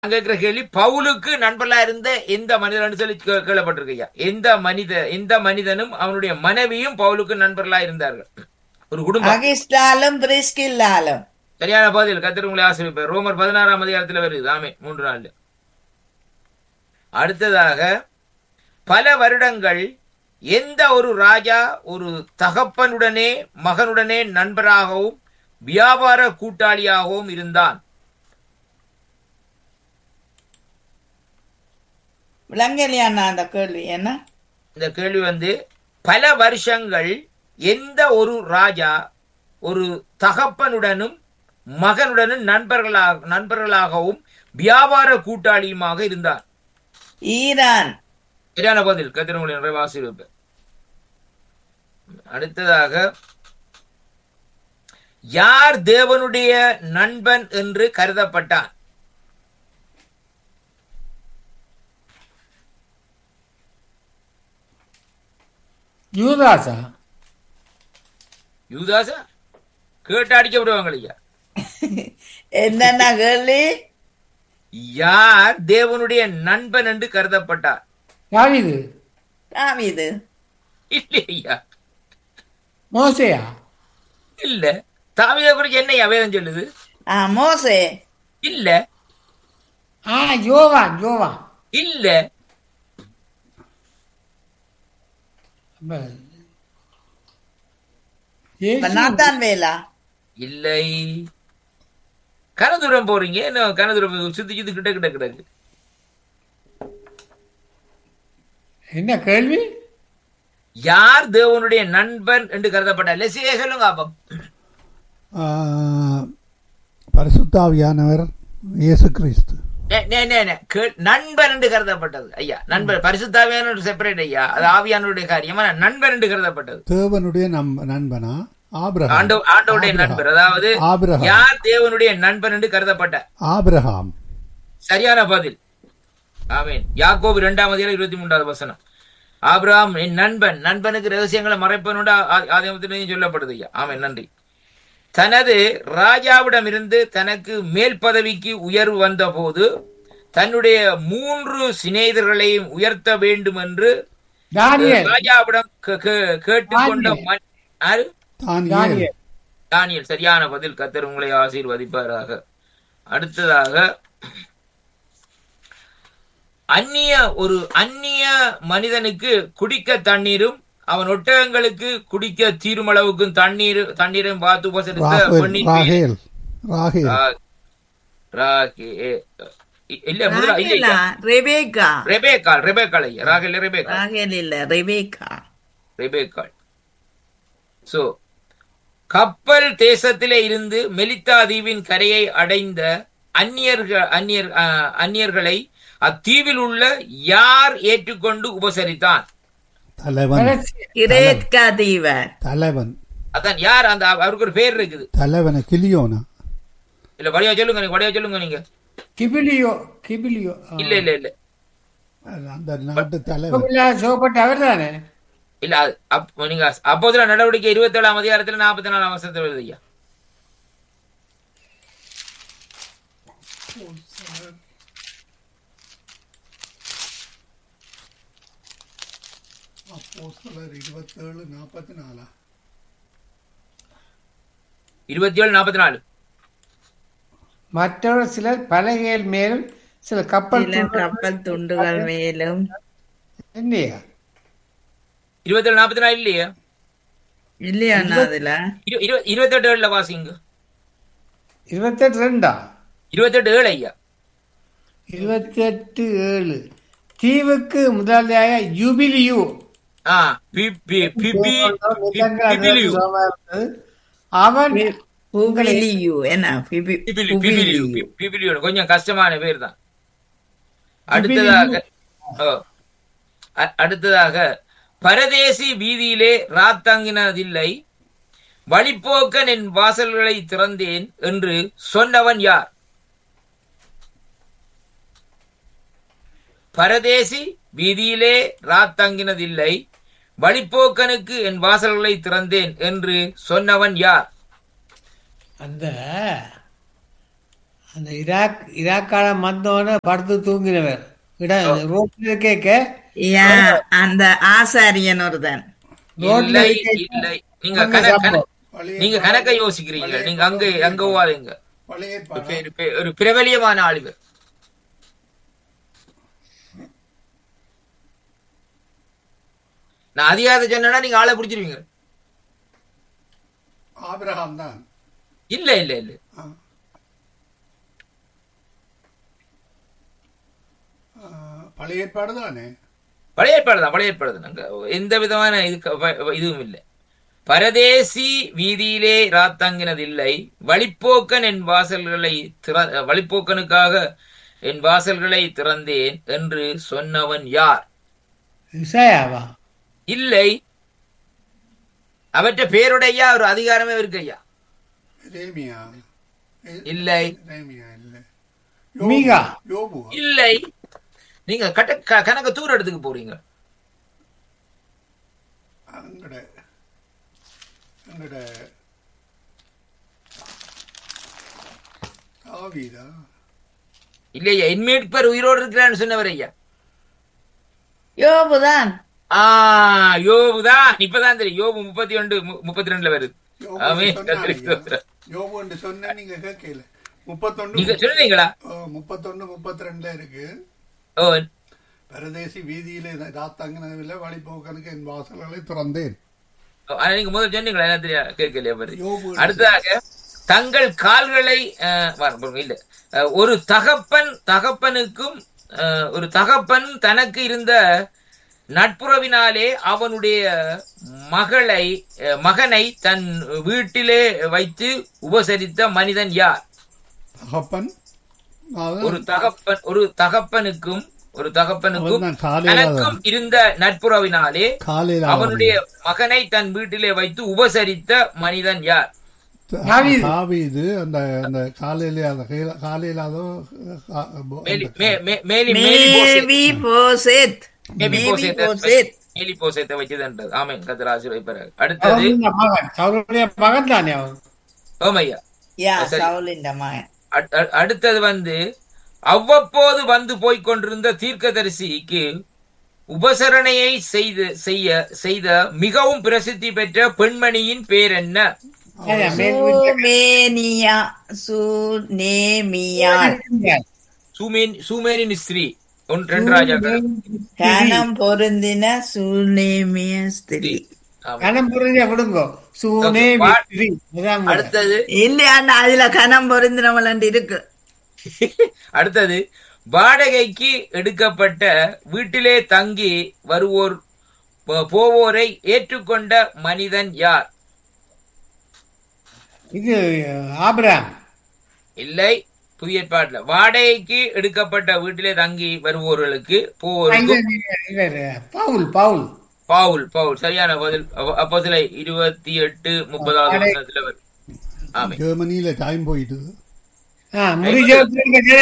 அங்க இருக்கிற கேள்வி பவுலுக்கு நண்பர்களா இருந்த எந்த மனிதன் சொல்லி கே- கேள்விப்பட்டிருக்கையா எந்த மனித எந்த மனிதனும் அவனுடைய மனைவியும் பவுலுக்கு நண்பர்களா இருந்தார்கள் ஒரு குடும்பம் அகிஸ்டாலும் பிரிஸ்கில்லாலும் சரியான பதில் கத்திர உங்களை ஆசிரியப்பார் ரோமர் பதினாறாம் அதிகாரத்துல வருது ஆமே மூன்று நாள் அடுத்ததாக பல வருடங்கள் எந்த ஒரு ராஜா ஒரு தகப்பனுடனே மகனுடனே நண்பராகவும் வியாபார கூட்டாளியாகவும் இருந்தான் விளங்கலையாண்ணா அந்த கேள்வி என்ன இந்த கேள்வி வந்து பல வருஷங்கள் எந்த ஒரு ராஜா ஒரு தகப்பனுடனும் மகனுடனும் நண்பர்களாக நண்பர்களாகவும் வியாபார கூட்டாளியுமாக இருந்தார் ஈரான் சரியான பதில் கத்திரங்களுடைய நிறைவாசிருப்பு அடுத்ததாக யார் தேவனுடைய நண்பன் என்று கருதப்பட்டான் யூதாசா யூதாசா கேட்டு அடிக்க விடுவாங்க ஐயா என்னென்ன கேள்வி யார் தேவனுடைய நண்பன் என்று கருதப்பட்டார் தாவீது தாவீது இல்லை ஐயா மோசையா இல்ல தாவித குறிச்சு என்ன வேதம் சொல்லுது ஆ மோசே இல்ல ஆ யோவான் யோவான் இல்ல அப்ப இப்ப இயேசு நாத்தான் வேலா இல்லை கனதுரம் போறீங்க என்ன கனதுரம் சுத்தி சுத்தி கிட்ட கிட்ட கிடக்கு என்ன கேள்வி யார் தேவனுடைய நண்பன் என்று கருதப்பட்டார் லெசியே சொல்லுங்க அப்பம் ஆ, பரிசுத்தாவியானவர் இயேசு கிறிஸ்து நே- நே- நே- நே. கே- நண்பன் என்று கருதப்பட்டது ஐயா நண்பன் பரிசுத்தாவியான செப்பரேட் ஐயா அது ஆவியானுடைய காரியம் ஆனா நண்பன் என்று கருதப்பட்டது தேவனுடைய நம் நண்பனா ஆபிரகாம் ஆண்டோ ஆண்டோடைய நண்பர் அதாவது ஆபிரகாம் யார் தேவனுடைய நண்பன் என்று கருதப்பட்டார் ஆபிரகாம் சரியான பதில் ஆமீன் யாக்கோபு இரண்டாம் அதிகாரம் இருபத்தி மூன்றாவது வசனம் ஆபிரகாம் என் நண்பன் நண்பனுக்கு ரகசியங்களை மறைப்பனோட ஆதிமத்திலையும் சொல்லப்படுது ஐயா ஆமீன் நன்றி தனது ராஜாவிடம் இருந்து தனக்கு மேல் பதவிக்கு உயர்வு வந்த போது தன்னுடைய மூன்று சிநேகிதர்களையும் உயர்த்த வேண்டும் என்று தானியல் ராஜாவிடம் கே- கே- கேட்டுக்கொண்ட தானியேல். மன்- யாரு தானியேல் தானியல் தானியல் சரியான பதில் கத்தர் உங்களை ஆசீர்வதிப்பாராக அடுத்ததாக அந்நிய ஒரு அந்நிய மனிதனுக்கு குடிக்க தண்ணீரும் அவன் ஒட்டகங்களுக்கு குடிக்க தீருமளவுக்கும் தண்ணீர் தண்ணீரையும் பார்த்து உபசரித்த ராகேல் பெண்ணின் பேர். ராகேல் ராகேல் ரா- ராகே இ- இல்ல முதல்ல இல்ல ராகேலா ரெபேக்கா ரெபேக்காள் ரெபேக்காள் ஐயா ராகேல் ரெபேக்காள் ராகேல் இல்ல ரெபேக்கா ரெபேக்காள் சோ கப்பல் தேசத்திலே இருந்து மெலித்தா தீவின் கரையை அடைந்த அந்நியர்கள் அந்நியர் அஹ், அந்நியர்களை அத்தீவில் உள்ள யார் ஏற்றுக்கொண்டு உபசரித்தான் தலைவன் கடைசி கிரேத்கா தீவர் தலைவன் அதான் யார் அந்த அவருக்கு ஒரு பேர் இருக்குது தலைவன கிளியோனா இல்ல வடிவா சொல்லுங்க நீங்க வடிவா சொல்லுங்க நீங்க கிபிலியோ கிபிலியோ ஆ. இல்ல இல்ல இல்ல அந்த நாட்டு தலைவன் கிபிலியா சோப்பட்ட அவர் தானே இல்ல அது அப்- நீங்க அப்போதுல நடவடிக்கை இருபத்தி ஏழாம் அதிகாரத்துல நாற்பத்தி நாலாம் வருஷத்துல வருது ஐயா இருபத்தேழு நாற்பத்தி நாலா இருபத்தி ஏழு நாற்பத்தி நாலு மற்றவர் சிலர் பலகைகள் மேலும் சில கப்பல் சில துண்டுகள் கப்பல் துண்டுகள் மேலும் இல்லையா இருபத்தி ஏழு நாற்பத்தி நாலு இல்லையா இல்லையாண்ணா அதுல இரு- இரு- இருபத்தெட்டு ஏழுல வாசிங்க இருபத்தெட்டு ரெண்டா இருபத்தெட்டு ஏழு ஐயா இருபத்தெட்டு ஏழு தீவுக்கு முதலாளியாக யுபிலியு ஆ பி பி பி பி பி- பிபிலியு. அவன் புபிலியு என்ன பிபி பிபிலியு, பிபிலியு, பி- பிபிலியு. கொஞ்சம் கஷ்டமான பேர் தான் அடுத்ததாக ஓ. அ- அடுத்ததாக பரதேசி வீதியிலே ராத்தங்கினதில்லை வழிப்போக்கன் என் வாசல்களை திறந்தேன் என்று சொன்னவன் யார் பரதேசி வீதியிலே ராத்தங்கினதில்லை வழிப்போக்கனுக்கு என் வாசல்களை திறந்தேன் என்று சொன்னவன் யார் அந்த அந்த இராக் இராக்கால வந்தோடனே படுத்து தூங்கினவர் இட ரோட்ல கேட்க யா அந்த ஆசாரியன் ஒருதன் ரோட்ல இல்லை இருக்க- இல்லை நீங்க அங்க கண- கண- சாப்பிடும். பழைய நீங்க கணக்கை யோசிக்கிறீங்க நீங்க அங்க அங்க போவாதீங்க பழைய ஒரு பாடம் பெ- பெ- ஒரு பிரபலியமான ஆளுவர் நான் அதிகாரத்தை சொன்னா நீங்க ஆளை பிடிச்சிருவீங்க ஆபிரகாம் தான் இல்ல இல்ல இல்ல ஆ. ஆ, பழைய ஏற்பாடு தானே பழைய ஏற்பாடு தான் பழைய ஏற்பாடு தான் அங்க எந்த விதமான இதுக்கு வ- இதுவும் இல்லை பரதேசி வீதியிலே ராத்தங்கினதில்லை வழிப்போக்கன் என் வாசல்களை திற வழிப்போக்கனுக்காக என் வாசல்களை திறந்தேன் என்று சொன்னவன் யார் இசையாவா இல்லை அவற்ற பேருடைய ஒரு அதிகாரமே இருக்கு ஐயா ரேமியா எ- இல்லை ரேமியா இல்ல மீகா. யோபு இல்லை நீங்க கட்ட க- கணக்க தூர இடத்துக்கு போறீங்க அங்கட அங்கட ஆவிதா இல்லையா என் மீட்பர் உயிரோடு இருக்கிறான்னு சொன்னவர் ஐயா யோபுதான் ஆ யோபுதான் இப்பதான் தெரியும் யோபு முப்பத்தி ஒன்று மு- முப்பத்தி ரெண்டுல வருது யோபு ஆமென். சொன்னாரு கர்த்தருக்கு ஐயா. ஸ்தோத்திரம். யோபு என்று சொன்ன நீங்க கேட்கல முப்பத்தொன்னு நீங்க சொன்னீங்களா ஓ, முப்பத்தொன்னு முப்பத்தி ரெண்டுல இருக்கு ஓ பரதேசி வீதியிலே ராத்தங்கினவில்லை வழிபோக்கனுக்கு என் வாசல்களை திறந்தேன் ஆனா நீங்க முதல் சொன்னீங்களா என்ன தெரியாது கேட்கலையா பாரு யோபு அடுத்ததாக தங்கள் கால்களை அஹ், வா- பாருங்க, இல்ல அஹ், ஒரு தகப்பன் தகப்பனுக்கும் அஹ், ஒரு தகப்பன் தனக்கு இருந்த நட்புறவினாலே அவனுடைய மகளை அஹ், மகனை தன் வீட்டிலே வைத்து உபசரித்த மனிதன் யார் தகப்பன் அதாவது ஒரு தகப்பன் ஒரு தகப்பனுக்கும் ஒரு தகப்பனுக்கும் அவன்தான் காலையில தனக்கும் இருந்த நட்புறவினாலே காலையில அவனுடைய மகனை தன் வீட்டிலே வைத்து உபசரித்த மனிதன் யார் தாவீது. தாவீது அந்த அந்த காலையில அந்த கையில- காலையில அதோ கா- போ- மேலி மே- மே- மேலி மேலி போசேத். மேவி போசேத் மேபி மேவி போசேத்தை போசேத் மேலி போசேத்தை வச்சதுன்றது ஆமென் கத்தர் ஆசீர்வதிப்பார் அடுத்தது அவருடைய மகன் அவருடைய மகன் தானே அவன் ஓமையா யா சரி. சவுலின் மகன் அட்- அட்- அடுத்தது வந்து அவ்வப்போது வந்து போய்க் கொண்டிருந்த தீர்க்கதரிசிக்கு உபசரணையை செய்து செய்ய செய்த மிகவும் பிரசித்தி பெற்ற பெண்மணியின் பேர் என்ன அதான் மேல் வீட்டுல சுமேனியா சுனேமியாள் சூமேன் சூமேனின் ஸ்திரீ ஒன்று ரெண்டு ராஜாக்கள் கனம் பொருந்தின சுனேமிய ஸ்திரீ ஆமென். கணம் புரிஞ்ச விடுங்கோ சூனே வா- வித்ரி. அதான் கூட. அடுத்தது இல்லையாண்டா அதுல கனம் பொருந்தினவளண்டு இருக்கு அடுத்தது வாடகைக்கு எடுக்கப்பட்ட வீட்டிலே தங்கி வருவோர் போ- போவோரை ஏற்றுக்கொண்ட மனிதன் யார் இது ஆபிராம் இல்லை புதிய ஏற்பாட்டுல வாடகைக்கு எடுக்கப்பட்ட வீட்டிலே தங்கி வருவோர்களுக்கு போவோருக்கு பவுல் பவுல் பவுல் பவுல் சரியான பதில் அப்போ சில இருபத்தி எட்டு முப்பதாவது வருஷத்துல வரும் ஆமே ஜெர்மனியில டைம் போயிட்டுது ஆ, முடிஞ்ச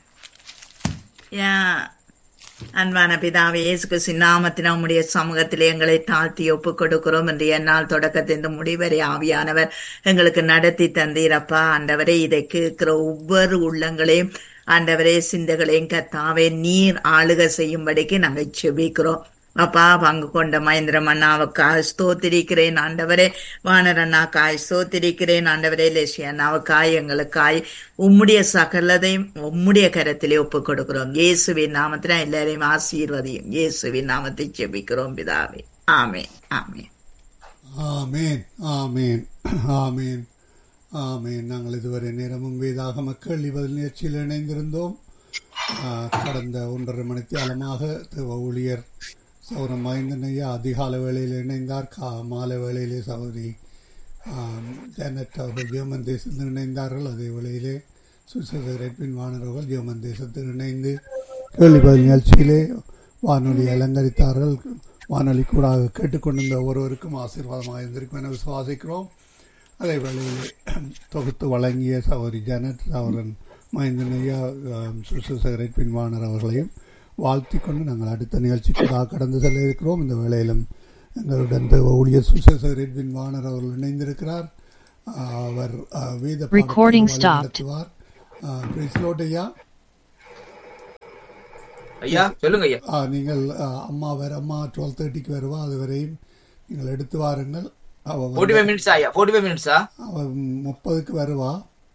யா அன்பான பிதாவே இயேசு கிறிஸ்து நாமத்தின் உம்முடைய சமூகத்திலே எங்களை தாழ்த்தி ஒப்புக் கொடுக்கிறோம் என்று என்னால் தொடக்கத்திலிருந்து முடிவரை ஆவியானவர் எங்களுக்கு நடத்தி தந்தீரப்பா ஆண்டவரே இதை கேட்கிற ஒவ்வொரு உள்ளங்களையும் ஆண்டவரே சிந்தைகளையும் கத்தாவே நீர் ஆளுக செய்யும்படிக்கு நாங்கள் செபிக்கிறோம் அப்பா பங்கு கொண்ட மகேந்திரம் அண்ணாவுக்காக ஸ்தோத்திரிக்கிறேன் ஆண்டவரே வானர் அண்ணாக்காய் ஸ்தோத்திரிக்கிறேன் ஆண்டவரே லேசி அண்ணாவுக்காய் எங்களுக்காய் உம்முடைய சகலதையும் உம்முடைய கரத்திலே ஒப்புக் கொடுக்கிறோம் இயேசுவின் நாமத்தில் எல்லாரையும் ஆசீர்வதியும் இயேசுவின் நாமத்தை ஜெபிக்கிறோம் பிதாவே ஆமென் ஆமென் ஆமேன் ஆமேன் ஆமேன் ஆமேன் நாங்கள் இதுவரை நேரமும் வேதாக மக்கள் இவர் நிகழ்ச்சியில் இணைந்திருந்தோம் ஆ, கடந்த ஒன்றரை மணித்தியாலமாக தேவ ஊழியர் சௌரம் மைந்தனையா அதிகால வேளையில் இணைந்தார் கா மாலை வேளையிலே சௌரி ஜெனட் அவர்கள் ஜெர்மன் தேசத்தில் இணைந்தார்கள் அதே வேளையிலே சுசேதரப்பின் வானவர்கள் ஜெர்மன் தேசத்தில் இணைந்து கேள்விப்பதில் நிகழ்ச்சியிலே வானொலி அலங்கரித்தார்கள் வானொலி கூட கேட்டுக்கொண்டிருந்த ஒருவருக்கும் ஆசீர்வாதமாக இருந்திருக்கும் என விசுவாசிக்கிறோம் அதே வேளையிலே தொகுத்து வழங்கிய சௌரி ஜனட் சௌரன் மஹிந்தனையா சுசேகரட் பின்வானர் அவர்களையும் வாழ்த்தி கொண்டு நாங்கள் அடுத்த நிகழ்ச்சிக்கு கடந்து செல்ல இருக்கிறோம் இந்த வேளையிலும் எங்களுடன் தேவ ஊழியர் சுசேகரட் பின்வானர் அவர்கள் இணைந்திருக்கிறார் ஆஹ் அவர் ஆஹ் வேத பாடத்தை Recording வழி stopped. நடத்துவார் பிரைஸ்லோட் ஐயா ஐயா சொல்லுங்க ஐயா ஆ, நீங்கள் ஆ, அம்மா வர அம்மா டுவெல் தேர்ட்டிக்கு வருவா அது வரையும் நீங்கள் எடுத்து வாருங்கள் அவ வந்து- ஃபோர்ட்டி ஃபைவ் மினிட்ஸா ஐயா ஃபோர்ட்டி ஃபைவ் மினிட்ஸா அவ முப்பதுக்கு வருவா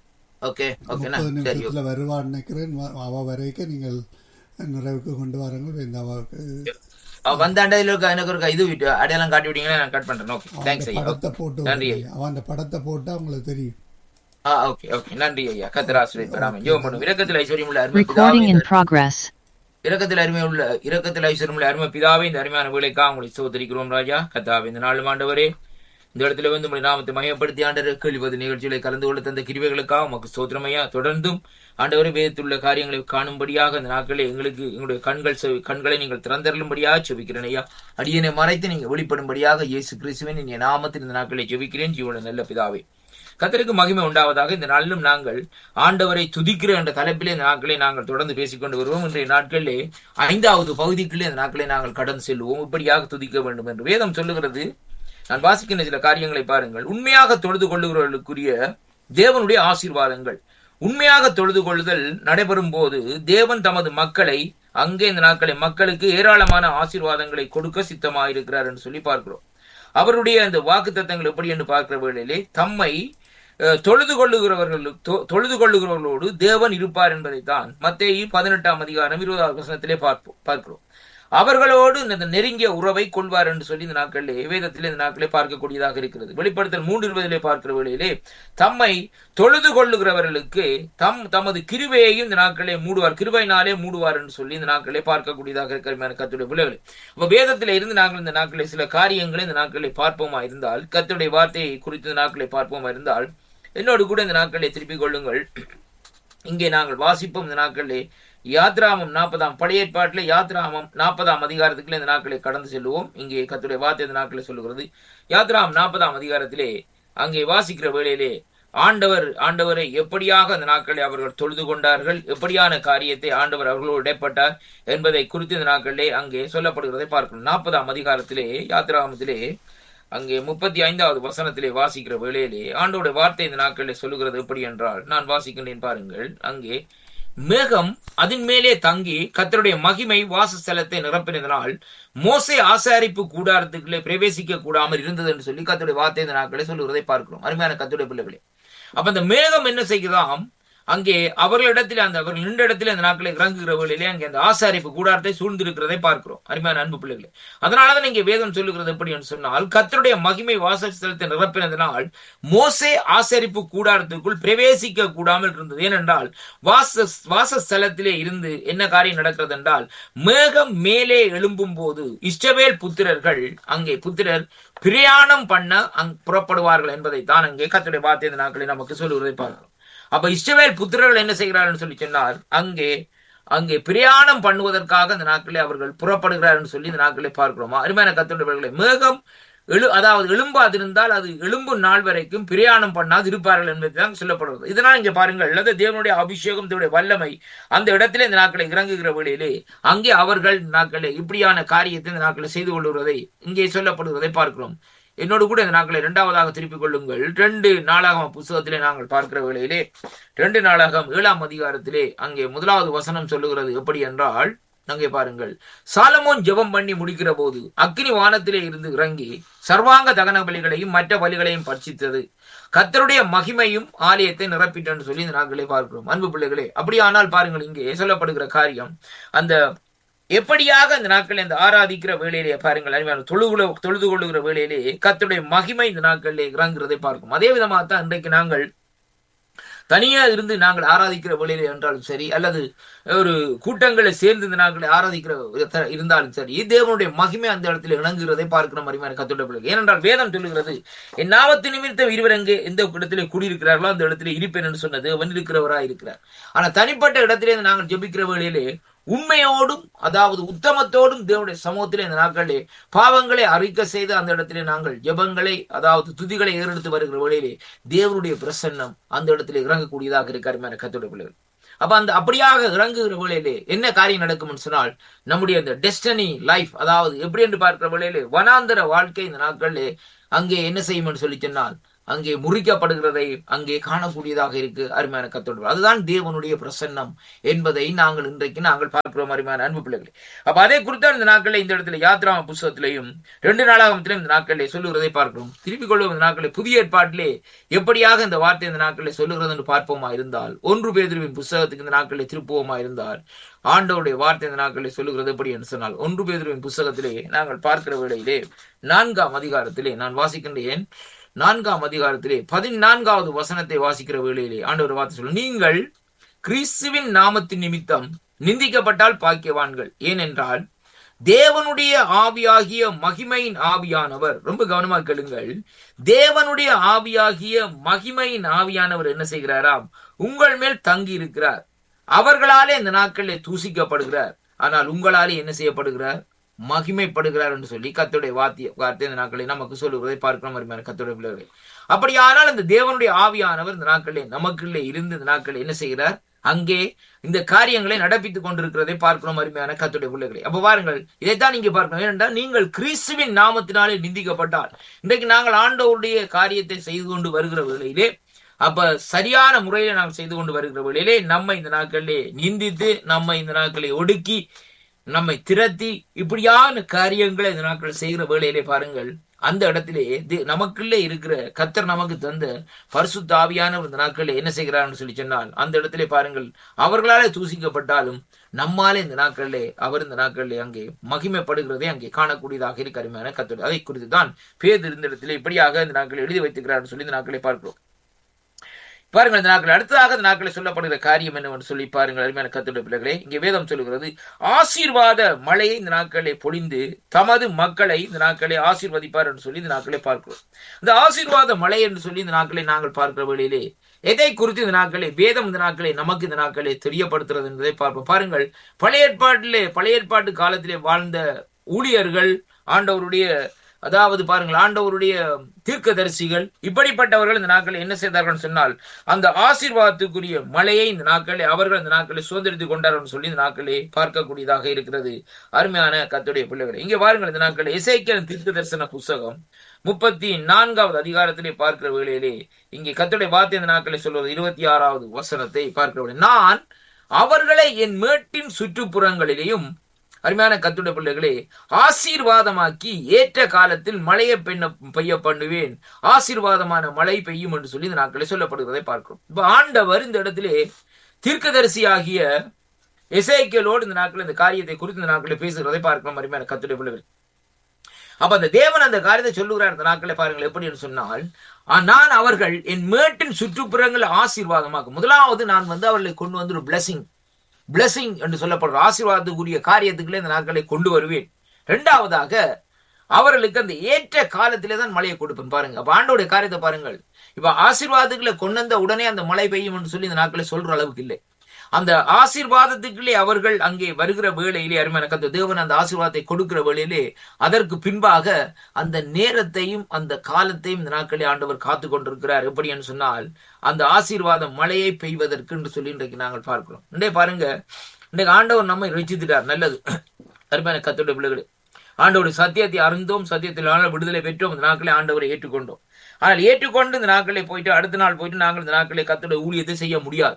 ஓகே ஓகேண்ணா முப்பது சரி நிமிஷத்துல வருவான்னு நினைக்கிறேன் வ- அவ வரைக்கும் நீங்கள் நிறைவுக்கு கொண்டு வாருங்கள் இந்த அவருக்கு அவ வந்தாண்டா இதுல இருக்க எனக்கு ஒரு இது விட்டு அடையாளம் காட்டி விட்டீங்கன்னா நான் கட் பண்றேன் ஓகே அவன் தேங்க்ஸ் ஐயா படத்தை போட்டு நன்றி விடுங்க. அவன் அந்த படத்தை போட்டு அவங்களுக்கு தெரியும் ஆ ஓகே ஓகே நன்றி ஐயா கத்திராசிரியர் பெறாம ஜோ பண்ணும் இரக்கத்தில் ஐஸ்வர்யம் உள்ள அருமை Recording பிதாவே in progress. இரக்கத்தில் அருமை உள்ள இரக்கத்தில் ஐஸ்வர்யம் உள்ள அருமை பிதாவே இந்த அருமையான வேலைக்காக உங்களை சோதரிக்கிறோம் ராஜா கத்தாவே இந்த நாலு ஆண்டவரே இந்த இடத்துல வந்து உங்களை நாமத்தை மையப்படுத்தி ஆண்டவர் கேள்விப்பது நிகழ்ச்சிகளை கலந்து கொள்ள தந்த கிருவைகளுக்காக உமக்கு சோத்திரமையா தொடர்ந்தும் ஆண்டவரே வேதத்துள்ள காரியங்களை காணும்படியாக இந்த நாட்களில் எங்களுக்கு எங்களுடைய கண்கள் செவி- கண்களை நீங்கள் திறந்தருளும்படியாக செபிக்கிறேன் ஐயா அடியனை மறைத்து நீங்கள் வெளிப்படும்படியாக இயேசு கிறிஸ்துவின் என் நாமத்தில் இந்த நாட்களை ஜெபிக்கிறேன் ஜீவன நல்ல பிதாவே கத்தருக்கு மகிமை உண்டாவதாக இந்த நாளிலும் நாங்கள் ஆண்டவரை துதிக்கிற என்ற தலைப்பிலே இந்த நாட்களை நாங்கள் தொடர்ந்து பேசிக்கொண்டு வருவோம் இன்றைய நாட்களிலே ஐந்தாவது பகுதிக்குள்ளே இந்த நாட்களை நாங்கள் கடந்து செல்வோம் இப்படியாக துதிக்க வேண்டும் என்று வேதம் சொல்லுகிறது நான் வாசிக்கின்ற சில காரியங்களை பாருங்கள் உண்மையாக தொழுது கொள்ளுகிறவர்களுக்குரிய தேவனுடைய ஆசீர்வாதங்கள் உண்மையாக தொழுது கொள்ளுதல் நடைபெறும் போது தேவன் தமது மக்களை அங்கே இந்த நாட்களை மக்களுக்கு ஏராளமான ஆசீர்வாதங்களை கொடுக்க சித்தமாயிருக்கிறார் என்று சொல்லி பார்க்கிறோம் அவருடைய அந்த வாக்குத்தத்தங்கள் எப்படி என்று பார்க்கிற வேளையிலே தம்மை அஹ், தொழுது கொள்ளுகிறவர்களுக்கு தொ- தொழுது கொள்ளுகிறவர்களோடு தேவன் இருப்பார் என்பதைத்தான் மத்தேயு பதினெட்டாம் அதிகாரம் இருபதாவது வசனத்திலே பார்ப்போம் பார்க்கிறோம் அவர்களோடு இந்த நெருங்கிய உறவை கொள்வார் என்று சொல்லி இந்த நாட்களிலே வேதத்திலே இந்த நாட்களே பார்க்கக்கூடியதாக இருக்கிறது வெளிப்படுத்தல் மூன்று இருபதிலே பார்க்கிற வேளையிலே தம்மை தொழுது கொள்ளுகிறவர்களுக்கு தம் தமது கிருபையையும் இந்த நாட்களே மூடுவார் கிருபையினாலே மூடுவார் என்று சொல்லி இந்த நாட்களே பார்க்கக்கூடியதாக இருக்கிற கத்துடைய பிள்ளைகள் அப்ப வேதத்திலே இருந்து நாங்கள் இந்த நாட்களை சில காரியங்களை இந்த நாட்களை பார்ப்போமா இருந்தால் கத்துடைய வார்த்தையை குறித்து இந்த நாட்களை பார்ப்போமா இருந்தால் என்னோடு கூட இந்த நாட்களை திருப்பிக் கொள்ளுங்கள் இங்கே நாங்கள் வாசிப்போம் இந்த நாட்களிலே யாத்ராமம் நாற்பதாம் பழைய ஏற்பாட்டிலே யாத்ராமம் நாற்பதாம் அதிகாரத்துக்குள்ளே இந்த நாட்களை கடந்து செல்லுவோம் இங்கே கத்துடைய வார்த்தை இந்த நாட்களை சொல்லுகிறது யாத்ராம் நாற்பதாம் அதிகாரத்திலே அங்கே வாசிக்கிற வேளையிலே ஆண்டவர் ஆண்டவரை எப்படியாக அந்த நாட்களை அவர்கள் தொழுது கொண்டார்கள் எப்படியான காரியத்தை ஆண்டவர் அவர்களோடு இடைப்பட்டார் என்பதை குறித்து இந்த நாட்களிலே அங்கே சொல்லப்படுகிறதை பார்க்கணும் நாற்பதாம் அதிகாரத்திலே யாத்ராமத்திலே அங்கே முப்பத்தி ஐந்தாவது வசனத்திலே வாசிக்கிற வேளையிலே ஆண்டோட வார்த்தை இந்த நாட்களிலே சொல்லுகிறது எப்படி என்றால் நான் வாசிக்கின்றேன் பாருங்கள் அங்கே மேகம் அதன் மேலே தங்கி கத்தருடைய மகிமை வாசஸ்தலத்தை நிரப்பினதனால் மோசே ஆசாரிப்பு கூடாரத்துக்குள்ளே பிரவேசிக்க கூடாமல் இருந்தது என்று சொல்லி கத்தருடைய வார்த்தை இந்த நாட்களை சொல்லுகிறதை பார்க்கிறோம் அருமையான கத்தருடைய பிள்ளைகளே அப்ப அந்த மேகம் என்ன செய்கிறதாம் அங்கே அவர்களிடத்தில் அந்த அவர்கள் நின்ற இடத்துல அந்த நாட்களை இறங்குகிற வேளையிலே அங்கே அந்த ஆசாரிப்பு கூடாரத்தை சூழ்ந்திருக்கிறதை பார்க்கிறோம் அருமையான அன்பு பிள்ளைகளே அதனாலதான் இங்கே வேதம் சொல்லுகிறது எப்படி என்று சொன்னால் கத்தருடைய மகிமை வாசஸ்தலத்தை நிரப்பினதனால் மோசே ஆசரிப்பு கூடாரத்துக்குள் பிரவேசிக்க கூடாமல் இருந்தது ஏனென்றால் வாச வாசஸ்தலத்திலே இருந்து என்ன காரியம் நடக்கிறது என்றால் மேகம் மேலே எழும்பும் போது இஷ்டவேல் புத்திரர்கள் அங்கே புத்திரர் பிரயாணம் பண்ண அங் புறப்படுவார்கள் என்பதை தான் அங்கே கத்துடைய வார்த்தை இந்த நாட்களை நமக்கு சொல்லுவதை பார்க்கிறோம் அப்ப இஸ்ரவேல் புத்திரர்கள் என்ன செய்கிறார்கள் சொல்லி சொன்னார் அங்கே அங்கே பிரயாணம் பண்ணுவதற்காக இந்த நாட்களே அவர்கள் புறப்படுகிறார்கள் சொல்லி இந்த நாட்களே பார்க்கிறோம் அருமையான கத்துடைய மேகம் எழு அதாவது எழும்பாதிருந்தால் அது எழும்பும் நாள் வரைக்கும் பிரயாணம் பண்ணாது இருப்பார்கள் என்பதுதான் சொல்லப்படுகிறது இதனால் இங்க பாருங்கள் அல்லது தேவனுடைய அபிஷேகம் தேவனுடைய வல்லமை அந்த இடத்திலே இந்த நாட்களை இறங்குகிற வேளையிலே அங்கே அவர்கள் இந்த நாட்களே இப்படியான காரியத்தை இந்த நாட்களை செய்து கொள்வதை இங்கே சொல்லப்படுவதை பார்க்கிறோம் என்னோடு கூட இந்த நாட்களை இரண்டாவதாக திருப்பிக் கொள்ளுங்கள் ரெண்டு நாளாகம் புஸ்தகத்திலே நாங்கள் பார்க்கிற வேளையிலே ரெண்டு நாளாகம் ஏழாம் அதிகாரத்திலே அங்கே முதலாவது வசனம் சொல்லுகிறது எப்படி என்றால் அங்கே பாருங்கள் சாலமோன் ஜெபம் பண்ணி முடிக்கிற போது அக்னி வானத்திலே இருந்து இறங்கி சர்வாங்க தகன பலிகளையும் மற்ற பலிகளையும் பட்சித்தது கத்தருடைய மகிமையும் ஆலயத்தை நிரப்பிட்டன்னு சொல்லி இந்த நாட்களே பார்க்கிறோம் அன்பு பிள்ளைகளே அப்படியானால் பாருங்கள் இங்கே சொல்லப்படுகிற காரியம் அந்த எப்படியாக இந்த நாட்களில் இந்த ஆராதிக்கிற வேலையிலே பாருங்கள் அருமையான தொழுகுல தொழுது கொள்ளுகிற வேலையிலே கத்துடைய மகிமை இந்த நாட்களிலே இறங்குறதை பார்க்கும் அதே விதமாக தான் இன்றைக்கு நாங்கள் தனியா இருந்து நாங்கள் ஆராதிக்கிற வேலையில என்றாலும் சரி அல்லது ஒரு கூட்டங்களை சேர்ந்து இந்த நாட்களை ஆராதிக்கிற இருந்தாலும் சரி தேவனுடைய மகிமை அந்த இடத்துல இணங்குகிறதை பார்க்கிற மாதிரியான கத்துடைய பிள்ளை ஏனென்றால் வேதம் சொல்லுகிறது என் நாமத்து நிமித்தம் இருவர் எங்கே எந்த இடத்திலே குடியிருக்கிறார்களோ அந்த இடத்திலே இருப்பேன் என்று சொன்னது அவன் இருக்கிறவராய் இருக்கிறார் ஆனா தனிப்பட்ட இடத்திலே நாங்கள் ஜெபிக்கிற வேளையிலே உண்மையோடும் அதாவது உத்தமத்தோடும் தேவனுடைய சமூகத்திலே இந்த நாட்களிலே பாவங்களை அறிக்க செய்து அந்த இடத்திலே நாங்கள் ஜெபங்களை அதாவது துதிகளை ஏறெடுத்து வருகிற வேளையிலே தேவனுடைய பிரசன்னம் அந்த இடத்திலே இறங்கக்கூடியதாக இருக்காருமான கத்தோட பிள்ளைகள் அப்ப அந்த அப்படியாக இறங்குகிற வேளையிலே என்ன காரியம் நடக்கும்னு சொன்னால் நம்முடைய அந்த டெஸ்டனி லைஃப் அதாவது எப்படி என்று பார்க்கிற வேளையிலே வனாந்தர வாழ்க்கை இந்த நாட்களிலே அங்கே என்ன செய்யும் சொல்லி சொன்னால் அங்கே முறிக்கப்படுகிறதை அங்கே காணக்கூடியதாக இருக்கு அருமையான கத்தோடு அதுதான் தேவனுடைய பிரசன்னம் என்பதை நாங்கள் இன்றைக்கு நாங்கள் பார்க்கிறோம் அருமையான அன்பு பிள்ளைகளை அப்ப அதை குறித்து இந்த நாட்களில் இந்த இடத்துல யாத்ராம புஸ்தகத்திலையும் ரெண்டு நாளாகத்திலும் இந்த நாட்களிலே சொல்லுகிறதை பார்க்கிறோம் திருப்பிக் கொள்ளும் இந்த நாட்களில் புதிய ஏற்பாட்டிலே எப்படியாக இந்த வார்த்தை இந்த நாட்களில் சொல்லுகிறது என்று பார்ப்போமா இருந்தால் ஒன்று பேதிருவின் புஸ்தகத்துக்கு இந்த நாட்களில் திருப்புவோமா இருந்தால் ஆண்டவருடைய வார்த்தை இந்த நாட்களில் சொல்லுகிறது எப்படி என்று சொன்னால் ஒன்று பேதிருவின் புஸ்தகத்திலே நாங்கள் பார்க்கிற வேளையிலே நான்காம் அதிகாரத்திலே நான் வாசிக்கின்றேன் நான்காம் அதிகாரத்திலே பதினான்காவது வசனத்தை வாசிக்கிற வேளையிலே ஆண்டவர் வார்த்தை சொல்ல நீங்கள் கிறிஸ்துவின் நாமத்தின் நிமித்தம் நிந்திக்கப்பட்டால் பாக்கியவான்கள் ஏனென்றால் தேவனுடைய ஆவியாகிய மகிமையின் ஆவியானவர் ரொம்ப கவனமா கேளுங்கள் தேவனுடைய ஆவியாகிய மகிமையின் ஆவியானவர் என்ன செய்கிறாராம் உங்கள் மேல் தங்கி இருக்கிறார் அவர்களாலே இந்த நாட்களில் தூசிக்கப்படுகிறார் ஆனால் உங்களாலே என்ன செய்யப்படுகிறார் மகிமைப்படுகிறார் என்று சொல்லி கத்துடைய வாத்திய வார்த்தை இந்த நாட்களை நமக்கு சொல்லுவதை பார்க்கிறோம் அருமையான கத்துடைய பிள்ளைகளை அப்படியானால் இந்த தேவனுடைய ஆவியானவர் இந்த நாட்களில் நமக்குள்ளே இருந்து இந்த நாட்களில் என்ன செய்கிறார் அங்கே இந்த காரியங்களை நடப்பித்துக் கொண்டிருக்கிறதை பார்க்கிறோம் அருமையான கத்துடைய பிள்ளைகளை அப்ப பாருங்கள் இதைத்தான் நீங்க பார்க்கணும் ஏனென்றால் நீங்கள் கிறிஸ்துவின் நாமத்தினாலே நிந்திக்கப்பட்டால் இன்றைக்கு நாங்கள் ஆண்டவருடைய காரியத்தை செய்து கொண்டு வருகிற வேளையிலே அப்ப சரியான முறையில நாம் செய்து கொண்டு வருகிற வேளையிலே நம்ம இந்த நாட்களிலே நிந்தித்து நம்ம இந்த நாட்களை ஒடுக்கி நம்மை திரத்தி இப்படியான காரியங்களை இந்த நாட்கள் செய்கிற வேளையிலே பாருங்கள் அந்த இடத்திலே தே- நமக்குள்ளே இருக்கிற கத்தர் நமக்கு தந்த பரிசுத்த ஆவியானவர் இந்த நாட்களில் என்ன செய்கிறார்னு சொல்லி சொன்னால் அந்த இடத்திலே பாருங்கள் அவர்களாலே தூசிக்கப்பட்டாலும் நம்மாலே இந்த நாட்களிலே அவர் இந்த நாட்களிலே அங்கே மகிமைப்படுகிறதை அங்கே காணக்கூடியதாக இருக்க அருமையான கத்தர் அதை குறித்து தான் பேர் இருந்த இடத்திலே இப்படியாக இந்த நாட்களை எழுதி வைத்துக்கிறார் சொல்லி இந்த நாட்களை பார்க்கிறோம் பாருங்கள் இந்த நாட்கள் அடுத்ததாக இந்த நாட்களில் சொல்லப்படுகிற காரியம் என்னவென்று சொல்லி பாருங்கள் அருமையான கத்துடைய பிள்ளைகளே இங்கே வேதம் சொல்லுகிறது ஆசீர்வாத மழையை இந்த நாட்களை பொழிந்து தமது மக்களை இந்த நாட்களை ஆசீர்வதிப்பார் என்று சொல்லி இந்த நாட்களை பார்க்கிறோம் இந்த ஆசீர்வாத மழை என்று சொல்லி இந்த நாட்களை நாங்கள் பார்க்கிற வேளையிலே எதை குறித்து இந்த நாட்களை வேதம் இந்த நாட்களை நமக்கு இந்த நாட்களை தெரியப்படுத்துறது என்பதை பார்ப்போம் பாருங்கள் பழைய ஏற்பாட்டிலே பழைய ஏற்பாட்டு காலத்திலே வாழ்ந்த ஊழியர்கள் ஆண்டவருடைய அதாவது பாருங்கள் ஆண்டவருடைய தீர்க்கதரிசிகள் இப்படிப்பட்டவர்கள் இந்த நாட்களை என்ன செய்தார்கள் சொன்னால் அந்த ஆசீர்வாதத்துக்குரிய மழையை இந்த நாட்களை அவர்கள் இந்த நாட்களை சுதந்திரித்துக் கொண்டார்கள் சொல்லி இந்த நாட்களை பார்க்கக்கூடியதாக இருக்கிறது அருமையான கத்துடைய பிள்ளைகள் இங்கே பாருங்கள் இந்த நாட்களை இசைக்கல் தீர்க்க தரிசன புஸ்தகம் முப்பத்தி நான்காவது அதிகாரத்திலே பார்க்கிற வேளையிலே இங்கே கத்துடைய வார்த்தை இந்த நாட்களை சொல்வது இருபத்தி ஆறாவது வசனத்தை பார்க்கிற வேளை நான் அவர்களை என் மேட்டின் சுற்றுப்புறங்களிலேயும் அருமையான கத்துடைய பிள்ளைகளே ஆசீர்வாதமாக்கி ஏற்ற காலத்தில் மழையை பெண்ண பெய்ய பண்ணுவேன் ஆசீர்வாதமான மழை பெய்யும் என்று சொல்லி இந்த நாட்களை சொல்லப்படுகிறதை பார்க்கிறோம் இப்ப ஆண்டவர் இந்த இடத்திலே தீர்க்கதரிசி ஆகிய எசேக்கியலோடு இந்த நாட்கள் இந்த காரியத்தை குறித்து இந்த நாட்களை பேசுகிறதை பார்க்கிறோம் அருமையான கத்துடைய பிள்ளைகள் அப்ப அந்த தேவன் அந்த காரியத்தை சொல்லுகிறார் அந்த நாட்களை பாருங்கள் எப்படி என்று சொன்னால் ஆ, நான் அவர்கள் என் மேட்டின் சுற்றுப்புறங்களை ஆசீர்வாதமாக்கும் முதலாவது நான் வந்து அவர்களை கொண்டு வந்து ஒரு பிளஸிங் பிளஸிங் என்று சொல்லப்படுற ஆசீர்வாதத்துக்குரிய காரியத்துக்குள்ளே இந்த நாட்களை கொண்டு வருவேன் இரண்டாவதாக அவர்களுக்கு அந்த ஏற்ற காலத்திலே தான் மழையை கொடுப்பேன் பாருங்க அப்ப ஆண்டோடைய காரியத்தை பாருங்கள் இப்ப ஆசீர்வாதங்களை கொண்டு வந்த உடனே அந்த மழை பெய்யும் என்று சொல்லி இந்த நாட்களை சொல்ற அளவுக்கு இல்லை அந்த ஆசீர்வாதத்துக்குள்ளே அவர்கள் அங்கே வருகிற வேளையிலே அருமையான கத்த தேவன் அந்த ஆசீர்வாதத்தை கொடுக்கிற வேளையிலே அதற்கு பின்பாக அந்த நேரத்தையும் அந்த காலத்தையும் இந்த நாட்களே ஆண்டவர் காத்து கொண்டிருக்கிறார் எப்படி என்று சொன்னால் அந்த ஆசீர்வாதம் மழையை பெய்வதற்கு என்று சொல்லி இன்றைக்கு நாங்கள் பார்க்கிறோம் இன்றைய பாருங்க இன்றைக்கு ஆண்டவர் நம்மை ரசித்துட்டார் நல்லது அருமையான கத்தோட பிள்ளைகளே ஆண்டவர் சத்தியத்தை அறிந்தோம் சத்தியத்தில் ஆன விடுதலை பெற்றோம் இந்த நாட்களை ஆண்டவரை ஏற்றுக்கொண்டோம் ஆனால் ஏற்றுக்கொண்டு இந்த நாட்களை போயிட்டு அடுத்த நாள் போயிட்டு நாங்கள் இந்த நாட்களை கத்தோட ஊழியத்தை செய்ய முடியாது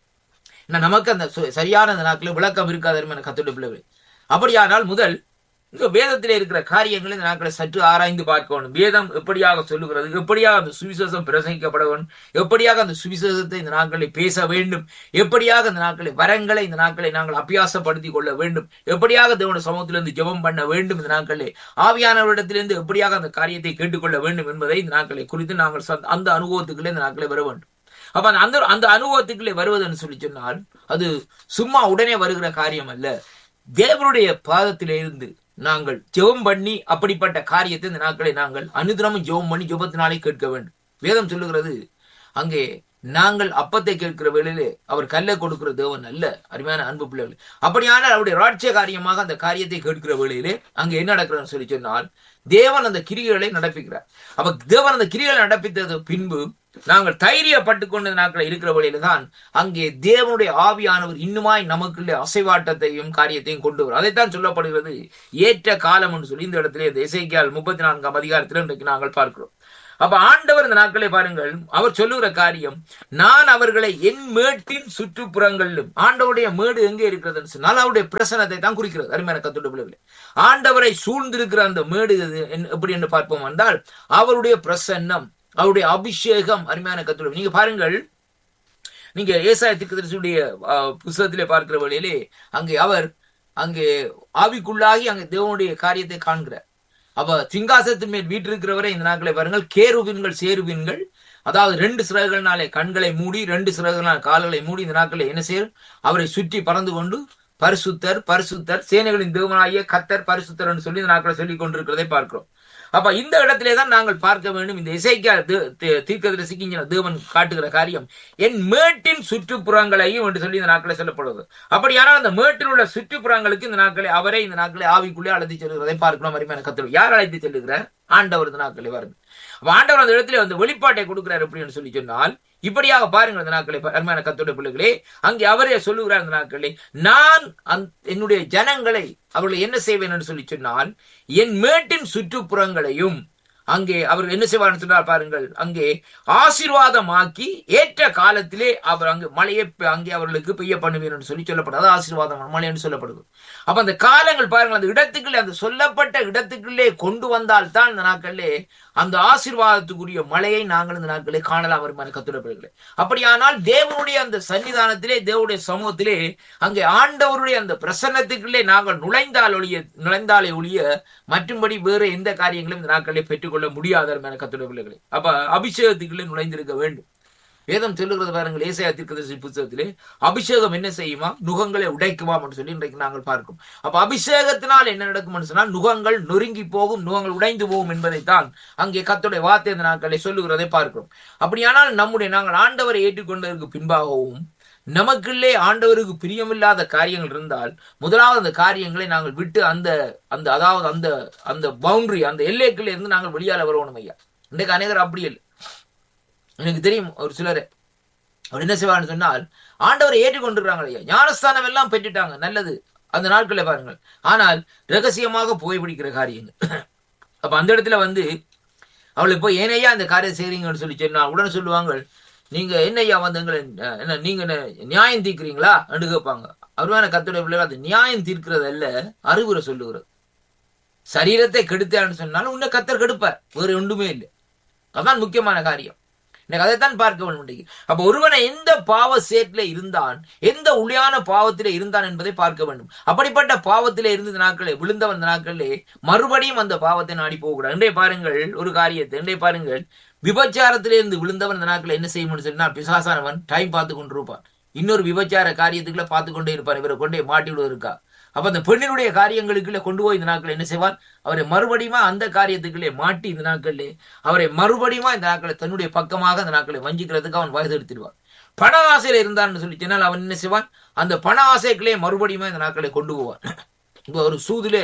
ஏன்னா நமக்கு அந்த சு- சரியான அந்த நாட்களில் விளக்கம் இருக்காது என கத்துடைய பிள்ளைகள் அப்படியானால் முதல் இந்த வேதத்திலே இருக்கிற காரியங்களை இந்த நாட்களை சற்று ஆராய்ந்து பார்க்க வேண்டும் வேதம் எப்படியாக சொல்லுகிறது எப்படியாக அந்த சுவிசேஷம் பிரசங்கிக்கப்பட வேண்டும் எப்படியாக அந்த சுவிசேஷத்தை இந்த நாட்களை பேச வேண்டும் எப்படியாக இந்த நாட்களை வரங்களை இந்த நாட்களை நாங்கள் அபியாசப்படுத்திக் கொள்ள வேண்டும் எப்படியாக தேவனுடைய சமூகத்திலிருந்து ஜெபம் பண்ண வேண்டும் இந்த நாட்களே ஆவியானவரிடத்திலிருந்து எப்படியாக அந்த காரியத்தை கேட்டுக்கொள்ள வேண்டும் என்பதை இந்த நாட்களை குறித்து நாங்கள் சந்த- அந்த அனுபவத்துக்குள்ளே இந்த நாட்களை வர வேண்டும் அப்ப அந்த- அந்த அந்த அனுபவத்துக்குள்ளே வருவதுன்னு சொல்லி சொன்னால் அது சும்மா உடனே வருகிற காரியம் அல்ல தேவனுடைய பாதத்திலே இருந்து நாங்கள் ஜெபம் பண்ணி அப்படிப்பட்ட காரியத்தை இந்த நாட்களை நாங்கள் அனுதினமும் ஜெபம் பண்ணி ஜெபத்தினாலே கேட்க வேண்டும் வேதம் சொல்லுகிறது அங்கே நாங்கள் அப்பத்தை கேட்கிற வேளையிலே அவர் கல்லை கொடுக்கிற தேவன் அல்ல அருமையான அன்பு பிள்ளைகள் அப்படியானால் அவருடைய ராட்சிய காரியமாக அந்த காரியத்தை கேட்கிற வேளையிலே அங்கே என்ன நடக்கிறதுன்னு சொல்லி சொன்னால் தேவன் அந்த கிரிகளை நடப்பிக்கிறார் அப்ப தேவன் அந்த கிரிகளை நடப்பித்தது பின்பு நாங்கள் தைரியப்பட்டு கொண்ட நாட்கள் இருக்கிற வழியில தான் அங்கே தேவனுடைய ஆவியானவர் இன்னுமாய் நமக்குள்ளே அசைவாட்டத்தையும் காரியத்தையும் கொண்டு வரும் அதைத்தான் சொல்லப்படுகிறது ஏற்ற காலம் என்று சொல்லி இந்த இடத்திலே இந்த இசைக்கியால் முப்பத்தி நான்காம் அதிகாரத்தில் இன்றைக்கு நாங்கள் பார்க்கிறோம் அப்ப ஆண்டவர் இந்த நாட்களை பாருங்கள் அவர் சொல்லுகிற காரியம் நான் அவர்களை என் மேட்டின் சுற்றுப்புறங்களிலும் ஆண்டவருடைய மேடு எங்கே இருக்கிறதுன்னு சொன்னால் அவருடைய பிரசனத்தை தான் குறிக்கிறது அருமையான கத்துடைய பிள்ளைகளே ஆண்டவரை சூழ்ந்திருக்கிற அந்த மேடு எது என்ன- எப்படி என்று பார்ப்போம் என்றால் அவருடைய பிரசன்னம் அவருடைய அபிஷேகம் அருமையான கத்துடைய நீங்க பாருங்கள் நீங்க ஏசாய தீர்க்கதரிசியுடைய அஹ், புஸ்தகத்திலே பார்க்கிற வழியிலே அங்கே அவர் அங்கே ஆவிக்குள்ளாகி அங்கே தேவனுடைய காரியத்தை காண்கிறார் அப்ப சிங்காசனத்தின் மேல் வீற்றிருக்கிறவரை இந்த நாட்களை பாருங்கள் கேருவின்கள் சேருவின்கள் அதாவது ரெண்டு சிறகுகளினாலே கண்களை மூடி ரெண்டு சிறகுகளினால் கால்களை மூடி இந்த நாட்களை என்ன செய்யும் அவரை சுற்றி பறந்து கொண்டு பரிசுத்தர் பரிசுத்தர் சேனைகளின் தேவனாகிய கத்தர் பரிசுத்தர் என்று சொல்லி இந்த நாட்களை சொல்லிக் கொண்டிருக்கிறதை பார்க்கிறோம் அப்ப இந்த இடத்திலே தான் நாங்கள் பார்க்க வேண்டும் இந்த இசைக்கா தீர்க்கதரிசிக்கு இங்கே தேவன் காட்டுகிற காரியம் என் மேட்டின் சுற்றுப்புறங்களையும் என்று சொல்லி இந்த நாட்களை சொல்லப்படுவது அப்படியானால் அந்த மேட்டில் உள்ள சுற்றுப்புறங்களுக்கு இந்த நாட்களை அவரை இந்த நாட்களை ஆவிக்குள்ளே அழைத்து செல்கிறதை பார்க்கிறோம் அருமையான கத்தர் யார் அழைத்து செல்லுகிறார் ஆண்டவர் இந்த நாட்களை வருது அப்ப ஆண்டவர் அந்த இடத்துல வந்து வெளிப்பாட்டை கொடுக்கிறார் எப்படின்னு சொல்லி சொன்னால் இப்படியாக பாருங்கள் இந்த நாட்களை அருமையான கத்தோட பிள்ளைகளே அங்கே அவரே சொல்லுகிறார் இந்த நாட்களே நான் அந்த- என்னுடைய ஜனங்களை அவர்களை என்ன செய்வேன் என்று சொல்லி சொன்னால் என் மேட்டின் சுற்றுப்புறங்களையும் அங்கே அவர் என்ன செய்வார் சொன்னால் பாருங்கள் அங்கே ஆசீர்வாதமாக்கி ஏற்ற காலத்திலே அவர் அங்கு மழையை பெ- அங்கே அவர்களுக்கு பெய்ய பண்ணுவேன் என்று சொல்லி சொல்லப்படுது அது ஆசீர்வாதம் மழை என்று சொல்லப்படுது அப்ப அந்த காலங்கள் பாருங்கள் அந்த இடத்துக்குள்ளே அந்த சொல்லப்பட்ட இடத்துக்குள்ளே கொண்டு வந்தால் தான் இந்த நாட்களிலே அந்த ஆசீர்வாதத்துக்குரிய மழையை நாங்கள் இந்த நாட்களே காணலாம் வருமான கத்துடப்படுகிறேன் அப்படியானால் தேவனுடைய அந்த சன்னிதானத்திலே தேவனுடைய சமூகத்திலே அங்கே ஆண்டவருடைய அந்த பிரசன்னத்துக்குள்ளே நாங்கள் நுழைந்தால் ஒழிய நுழைந்தாலே ஒழிய மற்றும்படி வேறு எந்த காரியங்களும் இந்த நாட்களிலே பெற்றுக்கொள்ள முடியாத வருமான கத்துட பிள்ளைகளே அப்ப அபிஷேகத்துக்குள்ளே நுழைந்திருக்க வேண்டும் வேதம் சொல்லுகிறது பாருங்கள் ஏசாயா தீர்க்கதரிசி புத்தகத்திலே அபிஷேகம் என்ன செய்யுமா நுகங்களை உடைக்குமாம் என்று சொல்லி இன்றைக்கு நாங்கள் பார்க்கும் அப்ப அபிஷேகத்தினால் என்ன நடக்கும் சொன்னால் நுகங்கள் நொறுங்கி போகும் நுகங்கள் உடைந்து போகும் என்பதைத்தான் அங்கே கத்துடைய வார்த்தை இந்த நாட்களை சொல்லுகிறதை பார்க்கிறோம் அப்படியானால் நம்முடைய நாங்கள் ஆண்டவரை ஏற்றுக்கொண்டதற்கு பின்பாகவும் நமக்குள்ளே ஆண்டவருக்கு பிரியமில்லாத காரியங்கள் இருந்தால் முதலாவது அந்த காரியங்களை நாங்கள் விட்டு அந்த அந்த அதாவது அந்த அந்த பவுண்டரி அந்த எல்லைக்குள்ளே இருந்து நாங்கள் வெளியால வரணும் ஐயா இன்றைக்கு அநேகர் அப்படி இல்லை எனக்கு தெரியும் ஒரு சிலர் அவர் என்ன செய்வான்னு சொன்னால் ஆண்டவரை ஏற்றுக்கொண்டிருக்கிறாங்க ஐயா ஞானஸ்தானம் எல்லாம் பெற்றுட்டாங்க நல்லது அந்த நாட்களில் பாருங்கள் ஆனால் ரகசியமாக புகைப்பிடிக்கிற காரியங்கள் அப்ப அந்த இடத்துல வந்து அவளை போய் ஏனையா அந்த காரியம் செய்றீங்கன்னு சொல்லி சொன்னா உடனே சொல்லுவாங்க நீங்க என்னையா வந்து எங்களை அஹ், என்ன நீங்க என்ன நியாயம் தீர்க்கிறீங்களா என்று கேட்பாங்க அருமையான கத்துடைய பிள்ளைகள் அது நியாயம் தீர்க்கிறது அல்ல அறிவுரை சொல்லுகிறது சரீரத்தை கெடுத்தான்னு சொன்னாலும் உன்னை கத்தர் கெடுப்பார் வேறு ஒன்றுமே இல்லை அதான் முக்கியமான காரியம் எனக்கு அதைத்தான் பார்க்க வேண்டும் இன்றைக்கு. அப்ப ஒருவனை எந்த பாவ சேற்றிலே இருந்தான் எந்த உளியான பாவத்திலே இருந்தான் என்பதை பார்க்க வேண்டும் அப்படிப்பட்ட பாவத்திலே இருந்த நாட்களே விழுந்தவன் இந்த நாட்களிலே மறுபடியும் அந்த பாவத்தை நாடி போகக்கூடாது இன்றைய பாருங்கள் ஒரு காரியத்தை இன்றைய பாருங்கள் விபச்சாரத்திலே இருந்து விழுந்தவன் இந்த நாட்களில் என்ன செய்யணும்னு சொன்னால் பிசாசானவன் டைம் பார்த்து கொண்டிருப்பான் இன்னொரு விபச்சார காரியத்துக்குள்ள பார்த்து கொண்டே இருப்பான் இவரை கொண்டே மாட்டி விடுவதற்கா அப்ப அந்த பெண்ணினுடைய காரியங்களுக்குள்ள கொண்டு போய் இந்த நாட்கள் என்ன செய்வான் அவரை மறுபடியும் அந்த காரியத்துக்குள்ளே மாட்டி இந்த நாட்களிலே அவரை மறுபடியும் இந்த நாட்களை தன்னுடைய பக்கமாக அந்த நாட்களை வஞ்சிக்கிறதுக்கு அவன் வயது எடுத்துடுவான் பண ஆசையில இருந்தான்னு சொல்லி சொன்னால் அவன் என்ன செய்வான் அந்த பண ஆசைக்குள்ளே மறுபடியும் இந்த நாட்களை கொண்டு போவான் இப்போ ஒரு சூதுலே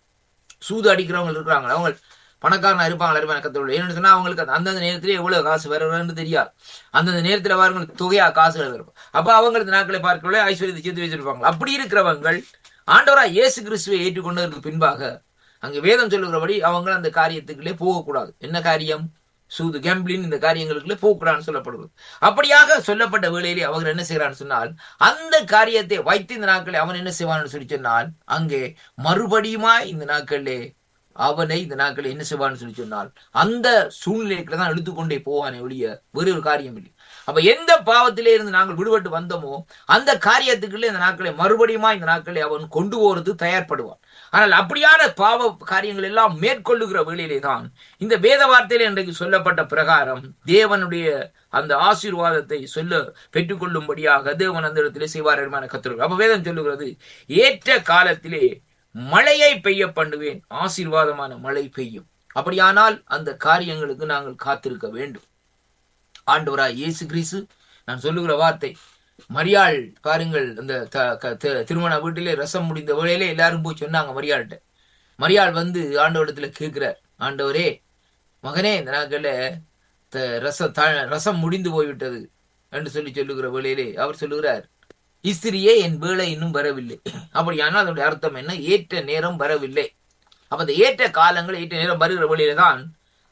சூது அடிக்கிறவங்க இருக்கிறாங்க அவங்க பணக்காரனா இருப்பாங்க இருப்பாங்க கத்தோட ஏன்னு சொன்னா அவங்களுக்கு அந்த- அந்தந்த நேரத்திலே எவ்வளவு காசு வரும்னு தெரியாது அந்தந்த நேரத்துல அவங்களுக்கு தொகையா காசுகள் வரும் அப்ப அவங்களுக்கு நாட்களை பார்க்கல ஐஸ்வர்யத்தை சேர்த்து வச்சிருப்பாங்க அப்படி இருக்கிறவங்கள் ஆண்டவரா இயேசு கிறிஸ்துவை ஏற்றுக்கொண்டதற்கு பின்பாக அங்க வேதம் சொல்லுகிறபடி அவங்க அந்த காரியத்துக்குள்ளே போகக்கூடாது என்ன காரியம் சூது கேம்பிளின் இந்த காரியங்களுக்குள்ளே போகக்கூடாதுன்னு சொல்லப்படுகிறது அப்படியாக சொல்லப்பட்ட வேளையிலே அவர் என்ன செய்யறான்னு சொன்னால் அந்த காரியத்தை வைத்து இந்த நாட்களை அவன் என்ன செய்வான்னு சொல்லி சொன்னால் அங்கே மறுபடியுமா இந்த நாட்களிலே அவனை இந்த நாட்களில் என்ன செய்வான்னு சொல்லி சொன்னால் அந்த சூழ்நிலைக்குள்ள தான் எடுத்துக்கொண்டே போவானே ஒழிய வேறு ஒரு காரியம் இல்லை அப்ப எந்த பாவத்திலே இருந்து நாங்கள் விடுபட்டு வந்தோமோ அந்த காரியத்துக்குள்ளே இந்த நாட்களை மறுபடியுமா இந்த நாட்களை அவன் கொண்டு போறது தயார்படுவான் ஆனால் அப்படியான பாவ காரியங்கள் எல்லாம் மேற்கொள்ளுகிற வேளையிலே தான் இந்த வேத வார்த்தையில இன்றைக்கு சொல்லப்பட்ட பிரகாரம் தேவனுடைய அந்த ஆசீர்வாதத்தை சொல்ல பெற்றுக்கொள்ளும்படியாக தேவன் அந்த இடத்திலே செய்வார் கத்திருக்கிறார் அப்ப வேதம் சொல்லுகிறது ஏற்ற காலத்திலே மழையை பெய்ய பண்ணுவேன் ஆசீர்வாதமான மழை பெய்யும் அப்படியானால் அந்த காரியங்களுக்கு நாங்கள் காத்திருக்க வேண்டும் ஆண்டவராய் இயேசு கிறிஸ்து நான் சொல்லுகிற வார்த்தை மரியாள் பாருங்கள் அந்த த- க- த- திருமண வீட்டிலே ரசம் முடிந்த வேளையிலே எல்லாரும் போய் சொன்னாங்க மரியாள்கிட்ட மரியாள் வந்து ஆண்டவரிடத்துல கேட்கிறார் ஆண்டவரே மகனே இந்த நாட்கள்ல த- ரச த- ரசம் முடிந்து போய்விட்டது என்று சொல்லி சொல்லுகிற வேளையிலே அவர் சொல்லுகிறார் இஸ்திரியே என் வேலை இன்னும் வரவில்லை அப்படியானால் அதனுடைய அர்த்தம் என்ன ஏற்ற நேரம் வரவில்லை அப்ப அந்த ஏற்ற காலங்கள் ஏற்ற நேரம் வருகிற வழியில தான்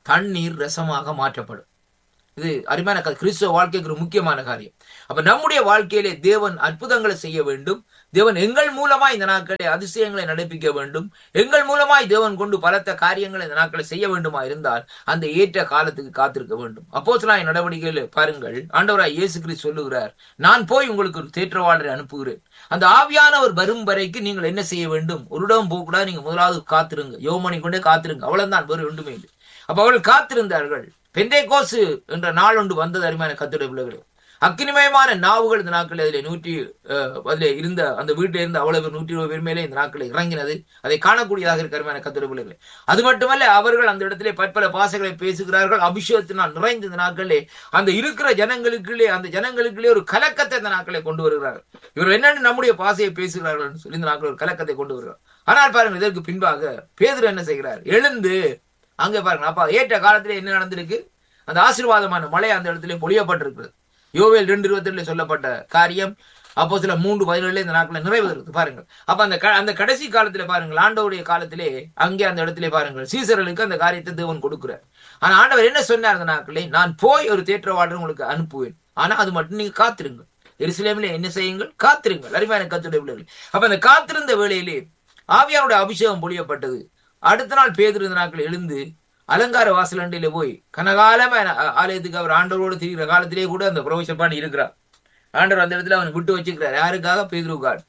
தண்ணீர் ரசமாக மாற்றப்படும் இது அருமையான கதை. கிறிஸ்துவ வாழ்க்கைக்கு ஒரு முக்கியமான காரியம் அப்ப நம்முடைய வாழ்க்கையிலே தேவன் அற்புதங்களை செய்ய வேண்டும் தேவன் எங்கள் மூலமாய் இந்த நாட்களை அதிசயங்களை நடப்பிக்க வேண்டும் எங்கள் மூலமாய் தேவன் கொண்டு பலத்த காரியங்களை இந்த நாட்களை செய்ய வேண்டுமா இருந்தால் அந்த ஏற்ற காலத்துக்கு காத்திருக்க வேண்டும் அப்போஸ்தலனாகிய நடவடிக்கையில் பாருங்கள் ஆண்டவராய் இயேசு கிறிஸ்து சொல்லுகிறார் நான் போய் உங்களுக்கு ஒரு தேற்றவாளரை அனுப்புகிறேன் அந்த ஆவியானவர் வரும் வரைக்கும் நீங்கள் என்ன செய்ய வேண்டும் ஒரு இடம் போகக்கூடாது நீங்க முதலாவது காத்திருங்க யோமணி கொண்டே காத்திருங்க அவ்வளவுதான் வேறு ஒன்றுமே இல்லை அப்ப அவர்கள் காத்திருந்தார்கள் பெந்தை கோசு என்ற நாள் ஒன்று வந்தது அருமையான கத்துடைய பிள்ளைகளே அக்கினிமயமான நாவுகள் இந்த நாட்களில் அதிலே நூற்றி அஹ், அதிலே இருந்த அந்த வீட்டில் இருந்த அவ்வளவு பேர் நூற்றி இருபது பேர் மேலே இந்த நாட்களில் இறங்கினது அதை காணக்கூடியதாக இருக்க அருமையான கத்துடைய பிள்ளைகளே அது மட்டுமல்ல அவர்கள் அந்த இடத்திலே பற்பல பாசைகளை பேசுகிறார்கள் அபிஷேகத்தினால் நிறைந்த இந்த நாட்களிலே அந்த இருக்கிற ஜனங்களுக்குள்ளே அந்த ஜனங்களுக்குள்ளே ஒரு கலக்கத்தை இந்த நாட்களை கொண்டு வருகிறார்கள் இவர்கள் என்னென்னு நம்முடைய பாசையை பேசுகிறார்கள் என்று சொல்லி இந்த நாட்கள் ஒரு கலக்கத்தை கொண்டு வருகிறார் ஆனால் பாருங்கள் இதற்கு பின்பாக பேதுரு என்ன செய்கிறார் எழுந்து அங்கே பாருங்க அப்ப ஏற்ற காலத்திலே என்ன நடந்திருக்கு அந்த ஆசீர்வாதமான மழை அந்த இடத்திலே பொழியப்பட்டிருக்கிறது யோவேல் ரெண்டு இருபத்தி சொல்லப்பட்ட காரியம் அப்போ சில மூன்று பதினேழுல இந்த நாட்களில் நிறைவேறுது பாருங்கள் அப்ப அந்த க- அந்த கடைசி காலத்திலே பாருங்கள் ஆண்டவருடைய காலத்திலே அங்கே அந்த இடத்திலே பாருங்கள் சீசர்களுக்கு அந்த காரியத்தை தேவன் கொடுக்கிறார் ஆனா ஆண்டவர் என்ன சொன்னார் அந்த நாட்களே நான் போய் ஒரு தேற்றவாளர் உங்களுக்கு அனுப்புவேன் ஆனா அது மட்டும் நீங்க காத்திருங்க எருசலேமிலே என்ன செய்யுங்கள் காத்திருங்கள் அருமையான கத்துடைய பிள்ளைகள் அப்ப அந்த காத்திருந்த வேளையிலே ஆவியானுடைய அபிஷேகம் பொழியப்பட்டது அடுத்த நாள் பேதிருந்த நாட்கள் எழுந்து அலங்கார வாசலண்டில போய் கனகாலமா ஆ- ஆலயத்துக்கு அவர் ஆண்டவரோடு திரிகிற காலத்திலே கூட அந்த ப்ரொஃபஷர் பாடி இருக்கிறார் ஆண்டவர் அந்த இடத்துல அவனை விட்டு வச்சுக்கிறார் யாருக்காக பேதுருக்கார்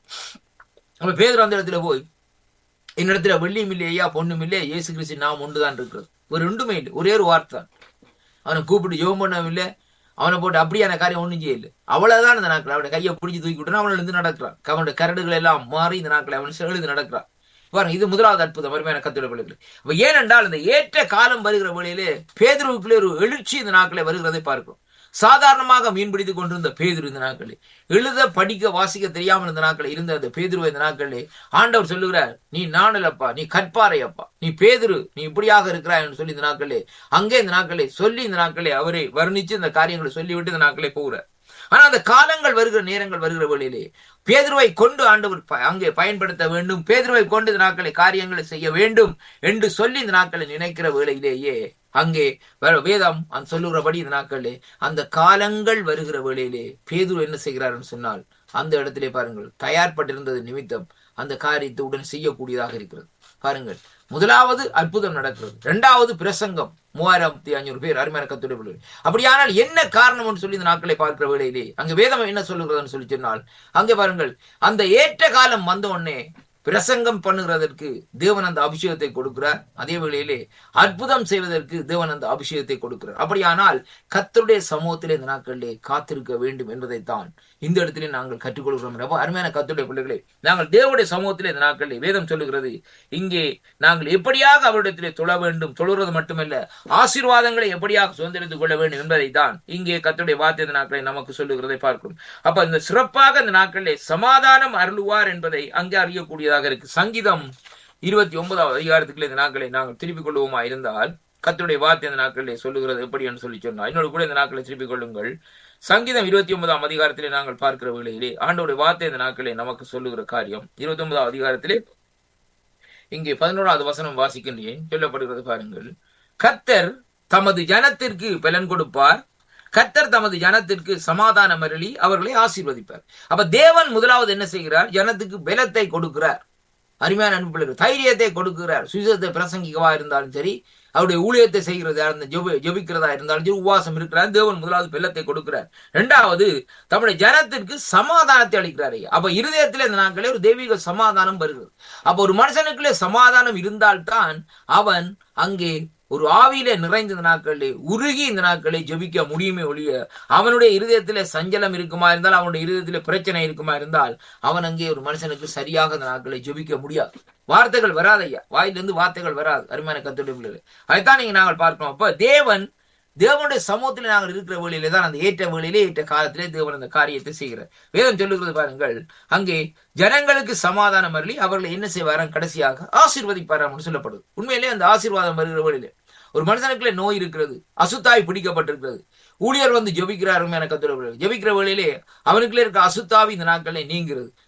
அப்ப பேதுரு அந்த இடத்துல போய் என்னிடத்துல வெள்ளியும் இல்லை ஐயா பொண்ணும் இல்லை இயேசு கிறிஸ்து நாம் ஒன்றுதான் இருக்கிறது ஒரு ரெண்டுமே இல்லை ஒரே ஒரு வார்த்தை தான் அவனை கூப்பிட்டு ஜெபம் பண்ணவும் இல்லை அவனை போட்டு அப்படியான காரியம் ஒண்ணும் செய்யல அவ்வளவுதான் இந்த நாட்கள் அவனை கையை பிடிச்சி தூக்கி விட்டு அவனை எழுந்து நடக்கிறான் அவனுடைய கரடுகள் எல்லாம் மாறி இந்த நாட்களை அவன் எழுந்து நடக்கிறான் பாருங்க இது முதலாவது அற்புதம் அருமையான கத்துடைய பிள்ளைகள் அப்ப ஏனென்றால் இந்த ஏற்ற காலம் வருகிற வழியிலே பேதுருவுக்குள்ளே ஒரு எழுச்சி இந்த நாட்களை வருகிறதை பார்க்கிறோம் சாதாரணமாக மீன் பிடித்துக் கொண்டிருந்த பேதுரு இந்த நாட்களில் எழுத படிக்க வாசிக்க தெரியாமல் இந்த நாட்களில் இருந்த அந்த பேதுருவை இந்த நாட்களிலே ஆண்டவர் சொல்லுகிறார் நீ நாணலப்பா நீ கற்பாரை அப்பா நீ பேதுரு நீ இப்படியாக இருக்கிறாய் என்று சொல்லி இந்த நாட்களே அங்கே இந்த நாட்களே சொல்லி இந்த நாட்களே அவரை வர்ணிச்சு இந்த காரியங்களை சொல்லிவிட்டு இந்த நாட்களே போகிறார் ஆனா அந்த காலங்கள் வருகிற நேரங்கள் வருகிற வழியிலே பேதுருவை கொண்டு ஆண்டவர் ப- அங்கே பயன்படுத்த வேண்டும் பேதுருவை கொண்டு இந்த நாட்களை காரியங்களை செய்ய வேண்டும் என்று சொல்லி இந்த நாட்களை நினைக்கிற வேளையிலேயே அங்கே வ- வேதம் அந்த சொல்லுகிறபடி இந்த நாட்களிலே அந்த காலங்கள் வருகிற வேளையிலே பேதுரு என்ன செய்கிறார்னு சொன்னால் அந்த இடத்திலே பாருங்கள் தயார்பட்டிருந்தது நிமித்தம் அந்த காரியத்தை உடன் செய்யக்கூடியதாக இருக்கிறது பாருங்கள் முதலாவது அற்புதம் நடக்கிறது இரண்டாவது பிரசங்கம் மூவாயிரத்தி ஐநூறு பேர் அருமையான கத்துடைய பிள்ளைகள் அப்படியானால் என்ன காரணம்னு சொல்லி இந்த நாட்களை பார்க்கிற வேளையிலே அங்க வேதம் என்ன சொல்லுகிறதுன்னு சொல்லி சொன்னால் அங்கே பாருங்கள் அந்த ஏற்ற காலம் வந்த உடனே பிரசங்கம் பண்ணுகிறதற்கு தேவன் அந்த அபிஷேகத்தை கொடுக்கிறார் அதே வேளையிலே அற்புதம் செய்வதற்கு தேவன் அந்த அபிஷேகத்தை கொடுக்கிறார் அப்படியானால் கர்த்தருடைய சமூகத்திலே இந்த நாட்களிலே காத்திருக்க வேண்டும் என்பதைத்தான் இந்த இடத்திலே நாங்கள் கற்றுக்கொள்கிறோம் அப்ப அருமையான கர்த்தருடைய பிள்ளைகளே நாங்கள் தேவனுடைய சமூகத்திலே இந்த நாட்களிலே வேதம் சொல்லுகிறது இங்கே நாங்கள் எப்படியாக அவரிடத்திலே தொழ வேண்டும் தொழுறது மட்டுமல்ல ஆசீர்வாதங்களை எப்படியாக சுதந்திரித்துக் கொள்ள வேண்டும் என்பதைத்தான் இங்கே கர்த்தருடைய வார்த்தை இந்த நாட்களை நமக்கு சொல்லுகிறதை பார்க்கிறோம் அப்ப இந்த சிறப்பாக இந்த நாட்களிலே சமாதானம் அருளுவார் என்பதை அங்கே அறியக்கூடியதாக இருக்கு சங்கீதம் இருபத்தி ஒன்பதாவது அதிகாரத்துக்குள்ள இந்த நாட்களை நாங்கள் திருப்பிக் கொள்வோமா இருந்தால் கர்த்தருடைய வார்த்தை இந்த நாட்களிலே சொல்லுகிறது எப்படி என்று சொல்லி சொன்னால் இன்னொரு கூட இந்த நாட்களை திருப்பிக் கொள்ளுங்கள் சங்கீதம் இருபத்தி ஒன்பதாம் அதிகாரத்திலே நாங்கள் பார்க்கிற வேளையிலே ஆண்டவருடைய வார்த்தை இந்த நாட்களே நமக்கு சொல்லுகிற காரியம் இருபத்தி ஒன்பதாம் அதிகாரத்திலே இங்கே பதினோராவது வசனம் வாசிக்கின்றேன் சொல்லப்படுகிறது பாருங்கள் கர்த்தர் தமது ஜனத்திற்கு பலன் கொடுப்பார் கர்த்தர் தமது ஜனத்திற்கு சமாதானம் அருளி அவர்களை ஆசீர்வதிப்பார் அப்ப தேவன் முதலாவது என்ன செய்கிறார் ஜனத்துக்கு பலத்தை கொடுக்கிறார் அருமையான அன்புள்ளவர் தைரியத்தை கொடுக்கிறார் சுவிசேஷத்தை பிரசங்கிக்கவா இருந்தாலும் சரி அவருடைய ஊழியத்தை செய்கிறதா இருந்த ஜெப ஜெபிக்கிறதா இருந்தாலும் சரி உபவாசம் இருக்கிறார் தேவன் முதலாவது பெல்லத்தை கொடுக்கிறார் இரண்டாவது தம்முடைய ஜனத்திற்கு சமாதானத்தை அளிக்கிறார் ஐயா. அப்ப இருதயத்திலே இந்த நாட்களே ஒரு தெய்வீக சமாதானம் வருகிறது அப்ப ஒரு மனுஷனுக்குள்ளே சமாதானம் இருந்தால்தான் அவன் அங்கே ஒரு ஆவியிலே நிறைந்த இந்த நாட்களிலே உருகி இந்த நாட்களை ஜெபிக்க முடியுமே ஒழிய அவனுடைய இருதயத்திலே சஞ்சலம் இருக்குமா இருந்தால் அவனுடைய இருதயத்திலே பிரச்சனை இருக்குமா இருந்தால் அவன் அங்கே ஒரு மனுஷனுக்கு சரியாக இந்த நாட்களை ஜெபிக்க முடியாது வார்த்தைகள் வராது ஐயா வாயிலிருந்து வார்த்தைகள் வராது அருமையான கத்துடைய பிள்ளைகளே அதைத்தான் நீங்க நாங்கள் பார்க்கணும் அப்ப தேவன் தேவனுடைய சமூகத்தில் நாங்கள் இருக்கிற வேளையிலே தான் அந்த ஏற்ற வேளையிலே ஏற்ற காலத்திலே தேவன் அந்த காரியத்தை செய்கிறார் வேதம் சொல்லுகிறது பாருங்கள் அங்கே ஜனங்களுக்கு சமாதானம் அருளி அவர்களை என்ன செய்வாராம் கடைசியாக ஆசீர்வதிப்பாராம் சொல்லப்படுது உண்மையிலே அந்த ஆசீர்வாதம் வருகிற வேளையிலே ஒரு மனுஷனுக்குள்ளே நோய் இருக்கிறது அசுத்தாய் பிடிக்கப்பட்டிருக்கிறது ஊழியர் வந்து ஜெபிக்கிறார் அருமையான கத்துரை ஜெபிக்கிற வேளையிலே அவனுக்குள்ளே இருக்க அசுத்தாவி இந்த நாட்களே நீங்கிறது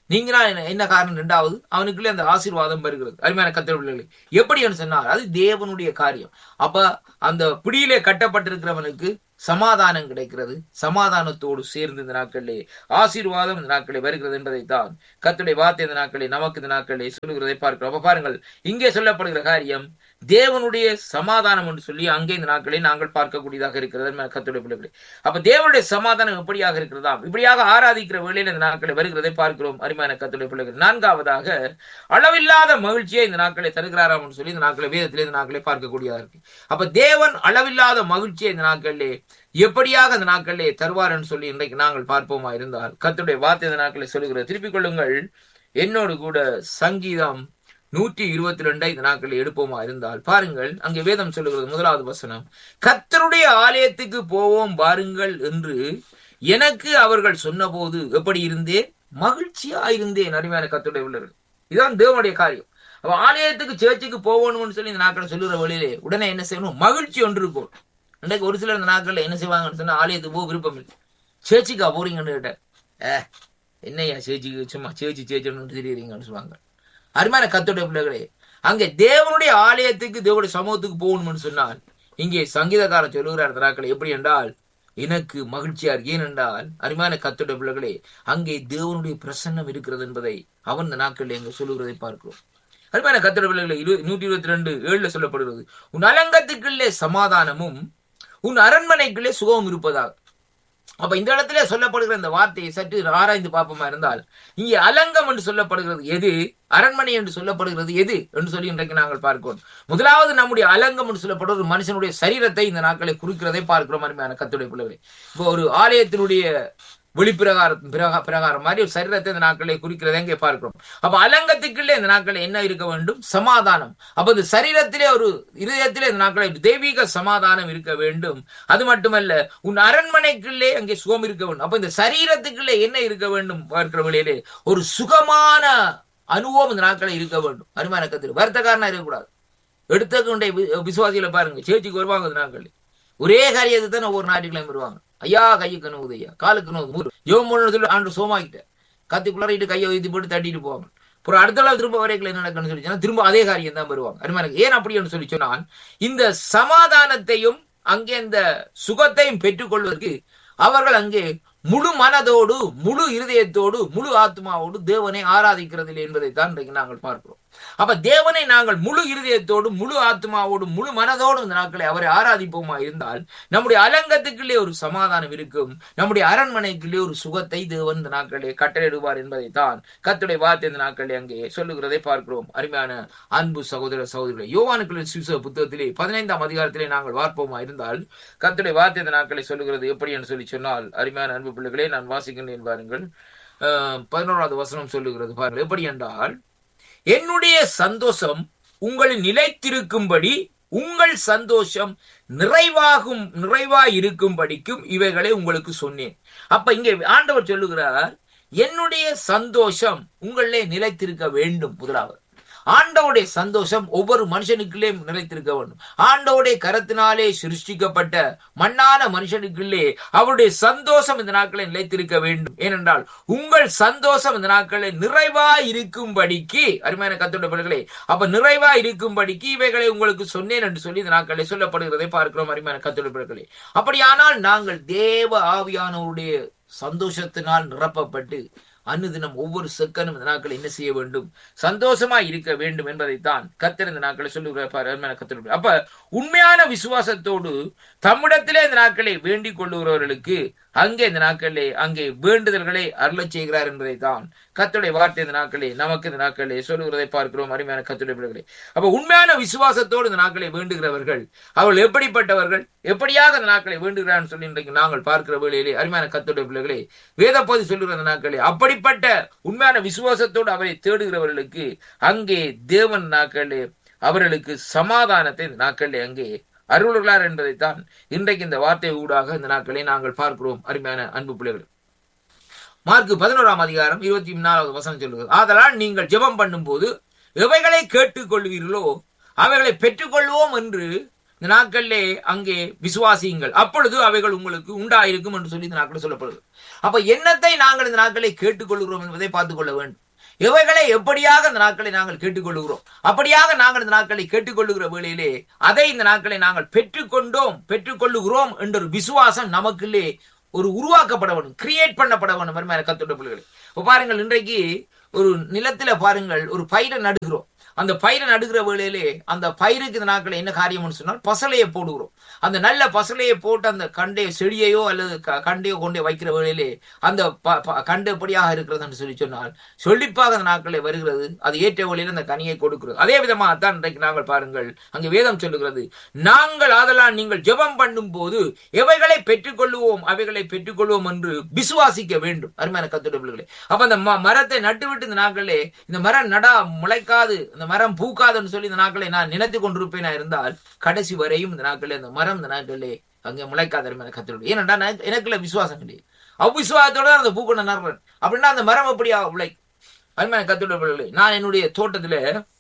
நீங்க என்ன என்ன காரணம் ரெண்டாவது அவனுக்குள்ளே அந்த ஆசீர்வாதம் வருகிறது அருமையான கத்திர பிள்ளைகளை எப்படி என்று சொன்னால் அது தேவனுடைய காரியம் அப்ப அந்த பிடியிலே கட்டப்பட்டிருக்கிறவனுக்கு சமாதானம் கிடைக்கிறது சமாதானத்தோடு சேர்ந்து இந்த நாட்களிலே ஆசீர்வாதம் இந்த நாட்களிலே வருகிறது என்பதைத்தான் கத்துடைய வார்த்தை இந்த நாட்களே நமக்கு இந்த நாட்களிலே சொல்லுகிறதை பார்க்கிறோம் அப்ப பாருங்கள் இங்கே சொல்லப்படுகிற காரியம் தேவனுடைய சமாதானம் என்று சொல்லி அங்கே இந்த நாட்களை நாங்கள் பார்க்கக்கூடியதாக இருக்கிறது கத்துடைய பிள்ளைகளே அப்ப தேவனுடைய சமாதானம் எப்படியாக இருக்கிறதா இப்படியாக ஆராதிக்கிற வேளையில் இந்த நாட்களை வருகிறதை பார்க்கிறோம் அருமையான கத்துடைய பிள்ளைகள் நான்காவதாக அளவில்லாத மகிழ்ச்சியை இந்த நாட்களை தருகிறாராம் என்று சொல்லி இந்த நாட்களை வேதத்திலே இந்த நாட்களை பார்க்கக்கூடியதா இருக்கு அப்ப தேவன் அளவில்லாத மகிழ்ச்சியை இந்த நாட்களிலே எப்படியாக அந்த நாட்களிலே தருவார் என்று சொல்லி இன்றைக்கு நாங்கள் பார்ப்போமா இருந்தால் கத்துடைய வார்த்தை இந்த நாட்களை சொல்லுகிற திருப்பிக் கொள்ளுங்கள் என்னோடு கூட சங்கீதம் நூற்றி இருபத்தி ரெண்டை இந்த நாட்களில் எடுப்போமா இருந்தால் பாருங்கள் அங்கே வேதம் சொல்லுகிறது முதலாவது வசனம் கத்தருடைய ஆலயத்துக்கு போவோம் வாருங்கள் என்று எனக்கு அவர்கள் சொன்னபோது எப்படி இருந்தேன் மகிழ்ச்சியா இருந்தேன் அருமையான கத்துடைய உள்ளவர்கள் இதுதான் தேவனுடைய காரியம் அப்ப ஆலயத்துக்கு சேர்ச்சுக்கு போகணும்னு சொல்லி இந்த நாட்கள் சொல்லுற வழியிலே உடனே என்ன செய்யணும் மகிழ்ச்சி ஒன்று இருக்கும் இன்றைக்கு ஒரு சிலர் இந்த நாட்கள்ல என்ன செய்வாங்கன்னு சொன்னா ஆலயத்துக்கு போக விருப்பம் இல்லை சேர்ச்சிக்கா போறீங்கன்னு கேட்டேன் ஏ என்னையா சேர்ச்சிக்கு சும்மா சேர்ச்சி சேர்ச்சணும்னு தெரியுறீங்கன்னு சொல்லுவாங்க அருமையான கத்துடைய பிள்ளைகளே அங்கே தேவனுடைய ஆலயத்துக்கு தேவனுடைய சமூகத்துக்கு போகணும்னு சொன்னால் இங்கே சங்கீதக்காரன் சொல்லுகிறார் நாட்கள் எப்படி என்றால் எனக்கு மகிழ்ச்சியா இருக்கு ஏனென்றால் அருமையான கத்துடைய பிள்ளைகளே அங்கே தேவனுடைய பிரசன்னம் இருக்கிறது என்பதை அவன் இந்த நாட்களில் எங்க சொல்லுகிறதை பார்க்கிறோம் அருமையான கத்திர பிள்ளைகளை இரு நூற்றி இருபத்தி ரெண்டு ஏழுல சொல்லப்படுகிறது உன் அலங்கத்துக்குள்ளே சமாதானமும் உன் அரண்மனைக்குள்ளே சுகமும் இருப்பதாக அப்ப இந்த இடத்துல சொல்லப்படுகிற இந்த வார்த்தையை சற்று ஆராய்ந்து பார்ப்போமா இருந்தால் இங்கே அலங்கம் என்று சொல்லப்படுகிறது எது அரண்மனை என்று சொல்லப்படுகிறது எது என்று சொல்லி இன்றைக்கு நாங்கள் பார்க்கிறோம் முதலாவது நம்முடைய அலங்கம் என்று சொல்லப்படுவது ஒரு மனுஷனுடைய சரீரத்தை இந்த நாட்களை குறிக்கிறதை பார்க்கிறோம் அருமையான கத்துடைய பிள்ளைகளை இப்போ ஒரு ஆலயத்தினுடைய வெளிப்பிரகாரம் பிரகா- பிரகாரம் மாதிரி ஒரு சரீரத்தை இந்த நாட்களை குறிக்கிறதை இங்கே பார்க்கிறோம் அப்ப அலங்கத்துக்குள்ளே இந்த நாட்களில் என்ன இருக்க வேண்டும் சமாதானம் அப்ப இந்த சரீரத்திலே ஒரு இருதயத்திலே இந்த நாட்களில் தெய்வீக சமாதானம் இருக்க வேண்டும் அது மட்டுமல்ல உன் அரண்மனைக்குள்ளே அங்கே சுகம் இருக்க வேண்டும் அப்ப இந்த சரீரத்துக்குள்ளே என்ன இருக்க வேண்டும் பார்க்கிற வழியிலே ஒரு சுகமான அனுபவம் இந்த நாட்களில் இருக்க வேண்டும் அருமையான கத்தில் வருத்தக்காரனா இருக்கக்கூடாது எடுத்தக்கொண்டே விசுவாசிகளை பாருங்க சேர்ச்சிக்கு வருவாங்க இந்த நாட்களில் ஒரே காரியத்தை தான் ஒவ்வொரு ஞாயிற்றுக்கிழமை வருவாங்க ஐயா கையுக்கு நோவுது ஐயா காலுக்கு நோவுது ஜோம் பண்ணு சொல்லி ஆண்டு சோமாக்கிட்டேன் கத்திக்குள்ளாரிட்டு கையை வைத்து போட்டு தட்டிட்டு போவாங்க அப்புறம் அடுத்த நாள் திரும்ப வரைக்கும் என்ன நடக்குன்னு சொல்லி சொன்னா திரும்ப அதே காரியம் தான் வருவாங்க அருமையான ஏன் அப்படின்னு சொல்லி சொன்னால் இந்த சமாதானத்தையும் அங்கே இந்த சுகத்தையும் பெற்றுக்கொள்வதற்கு அவர்கள் அங்கே முழு மனதோடு முழு இருதயத்தோடு முழு ஆத்மாவோடு தேவனை ஆராதிக்கிறதில்லை என்பதைத்தான் இன்றைக்கு நாங்கள் பார்க்கிறோம் அப்ப தேவனை நாங்கள் முழு இருதயத்தோடு முழு ஆத்மாவோடு முழு மனதோடு இந்த நாட்களை அவரை ஆராதிப்போமா இருந்தால் நம்முடைய அலங்கத்துக்குள்ளே ஒரு சமாதானம் இருக்கும் நம்முடைய அரண்மனைக்குள்ளே ஒரு சுகத்தை தேவன் இந்த நாட்களே கட்டளையிடுவார் என்பதைத்தான் கத்துடைய வார்த்தை இந்த நாட்களே அங்கே சொல்லுகிறதை பார்க்கிறோம் அருமையான அன்பு சகோதர சகோதரிகளை யோவானுக்குள்ள சிசு புத்தகத்திலே பதினைந்தாம் அதிகாரத்திலே நாங்கள் பார்ப்போமா இருந்தால் கத்துடைய வார்த்தை இந்த நாட்களை சொல்லுகிறது எப்படி என்று சொல்லி சொன்னால் அருமையான அன்பு பிள்ளைகளே நான் வாசிக்கின்றேன் பாருங்கள் அஹ், பதினோராவது வசனம் சொல்லுகிறது பாருங்கள் எப்படி என்றால் என்னுடைய சந்தோஷம் உங்களில் நிலைத்திருக்கும்படி உங்கள் சந்தோஷம் நிறைவாகும் நிறைவாய் இருக்கும்படிக்கும் இவைகளை உங்களுக்கு சொன்னேன் அப்ப இங்கே ஆண்டவர் சொல்லுகிறார் என்னுடைய சந்தோஷம் உங்களிலே நிலைத்திருக்க வேண்டும் முதலாவது ஆண்டவருடைய சந்தோஷம் ஒவ்வொரு மனுஷனுக்குள்ளே நிலைத்திருக்க வேண்டும் ஆண்டவருடைய கரத்தினாலே சிருஷ்டிக்கப்பட்ட மண்ணான மனுஷனுக்குள்ளே அவருடைய சந்தோஷம் இந்த நாட்களில் நிலைத்திருக்க வேண்டும் ஏனென்றால் உங்கள் சந்தோஷம் இந்த நாட்களில் நிறைவாய் இருக்கும்படிக்கு அருமையான கத்தோட பிள்ளைகளே அப்ப நிறைவாய் இருக்கும்படிக்கு இவைகளை உங்களுக்கு சொன்னேன் என்று சொல்லி இந்த நாட்களில் சொல்லப்படுகிறதை பார்க்கிறோம் அருமையான கத்தோட பிள்ளைகளே அப்படியானால் நாங்கள் தேவ ஆவியானவருடைய சந்தோஷத்தினால் நிரப்பப்பட்டு அன்னுதினம் ஒவ்வொரு செக்கனும் இந்த நாட்கள் என்ன செய்ய வேண்டும் சந்தோஷமா இருக்க வேண்டும் என்பதைத்தான் கத்தர் இந்த நாட்களை சொல்லுகிறார் கத்தர் அப்ப உண்மையான விசுவாசத்தோடு தம்மிடத்திலே இந்த நாட்களை வேண்டிக் கொள்ளுகிறவர்களுக்கு அங்கே இந்த நாட்களிலே அங்கே வேண்டுதல்களை அருளச் செய்கிறார் என்பதைத்தான் கத்துடைய வார்த்தை இந்த நாட்களே நமக்கு இந்த நாட்களே சொல்லுகிறதை பார்க்கிறோம் அருமையான கத்துடைய பிள்ளைகளே அப்ப உண்மையான விசுவாசத்தோடு இந்த நாட்களை வேண்டுகிறவர்கள் அவர்கள் எப்படிப்பட்டவர்கள் எப்படியாக இந்த நாட்களை வேண்டுகிறான்னு சொல்லி இன்றைக்கு நாங்கள் பார்க்கிற வேளையிலே அருமையான கத்துடைய பிள்ளைகளே வேதப்போது சொல்லுகிற அந்த நாட்களே அப்படிப்பட்ட உண்மையான விசுவாசத்தோடு அவரை தேடுகிறவர்களுக்கு அங்கே தேவன் நாட்களே அவர்களுக்கு சமாதானத்தை இந்த நாட்களிலே அங்கே அருள்கிறார் என்பதைத்தான் இன்றைக்கு இந்த வார்த்தை ஊடாக இந்த நாட்களை நாங்கள் பார்க்கிறோம் அருமையான அன்பு பிள்ளைகள் மார்க் பதினோராம் அதிகாரம் இருபத்தி நாலாவது வசனம் சொல்லுகிறது ஆதலால் நீங்கள் ஜெபம் பண்ணும்போது எவைகளை கேட்டுக்கொள்வீர்களோ அவைகளை பெற்றுக்கொள்வோம் என்று இந்த நாட்களிலே அங்கே விசுவாசியுங்கள் அப்பொழுது அவைகள் உங்களுக்கு உண்டாயிருக்கும் என்று சொல்லி இந்த நாட்களில் சொல்லப்படுது அப்ப என்னத்தை நாங்கள் இந்த நாட்களை கேட்டுக்கொள்கிறோம் என்பதை பார்த்துக் கொள்ள வேண்டும் இவைகளை எப்படியாக இந்த நாட்களை நாங்கள் கேட்டுக்கொள்கிறோம் அப்படியாக நாங்கள் இந்த நாட்களை கேட்டுக்கொள்ளுகிற வேளையிலே அதை இந்த நாட்களை நாங்கள் பெற்றுக்கொண்டோம் பெற்றுக்கொள்ளுகிறோம் என்ற ஒரு விசுவாசம் நமக்குள்ளே ஒரு உருவாக்கப்பட வேண்டும் கிரியேட் பண்ணப்பட வேண்டும் வருமான கத்துடைய பிள்ளைகளை இப்ப பாருங்கள் இன்றைக்கு ஒரு நிலத்துல பாருங்கள் ஒரு பயிரை நடுகிறோம் அந்த பயிரை நடுகிற வேளையிலே அந்த பயிருக்கு இந்த நாட்கள் என்ன காரியம்னு சொன்னால் பசலையை போடுகிறோம் அந்த நல்ல பசலையை போட்டு அந்த கண்டை செடியையோ அல்லது க- கண்டையோ கொண்டே வைக்கிற வேளையிலே அந்த ப- ப- கண்டு எப்படியாக இருக்கிறதுன்னு சொல்லி சொன்னால் செழிப்பாக அந்த நாட்களில் வருகிறது அது ஏற்ற வழியில் அந்த கனியை கொடுக்கிறது அதே விதமாக தான் இன்றைக்கு நாங்கள் பாருங்கள் அங்கே வேதம் சொல்லுகிறது நாங்கள் ஆதலால் நீங்கள் ஜெபம் பண்ணும் போது எவைகளை பெற்றுக்கொள்ளுவோம் அவைகளை பெற்றுக்கொள்வோம் என்று விசுவாசிக்க வேண்டும் அருமையான கத்துடைய பிள்ளைகளே அப்ப அந்த ம- மரத்தை நட்டுவிட்டு இந்த நாட்களே இந்த மரம் நடா முளைக்காது இந்த மரம் பூக்காதுன்னு சொல்லி இந்த நாட்களை நான் நினைத்து கொண்டிருப்பேனா இருந்தால் கடைசி வரையும் இந்த நாட்களே அந்த மரம் இந்த நாட்களே அங்கே முளைக்காத அருமையான கத்துடைய ஏனென்றா நான் எனக்குள்ள விசுவாசம் கிடையாது அவ்விசுவாசத்தோட தான் அந்த பூக்கொண்ட நடுறேன் அப்படின்னா அந்த மரம் எப்படியா உழை அருமையான கத்துடைய பிள்ளைகளே நான் என்னுடைய தோட்டத்துல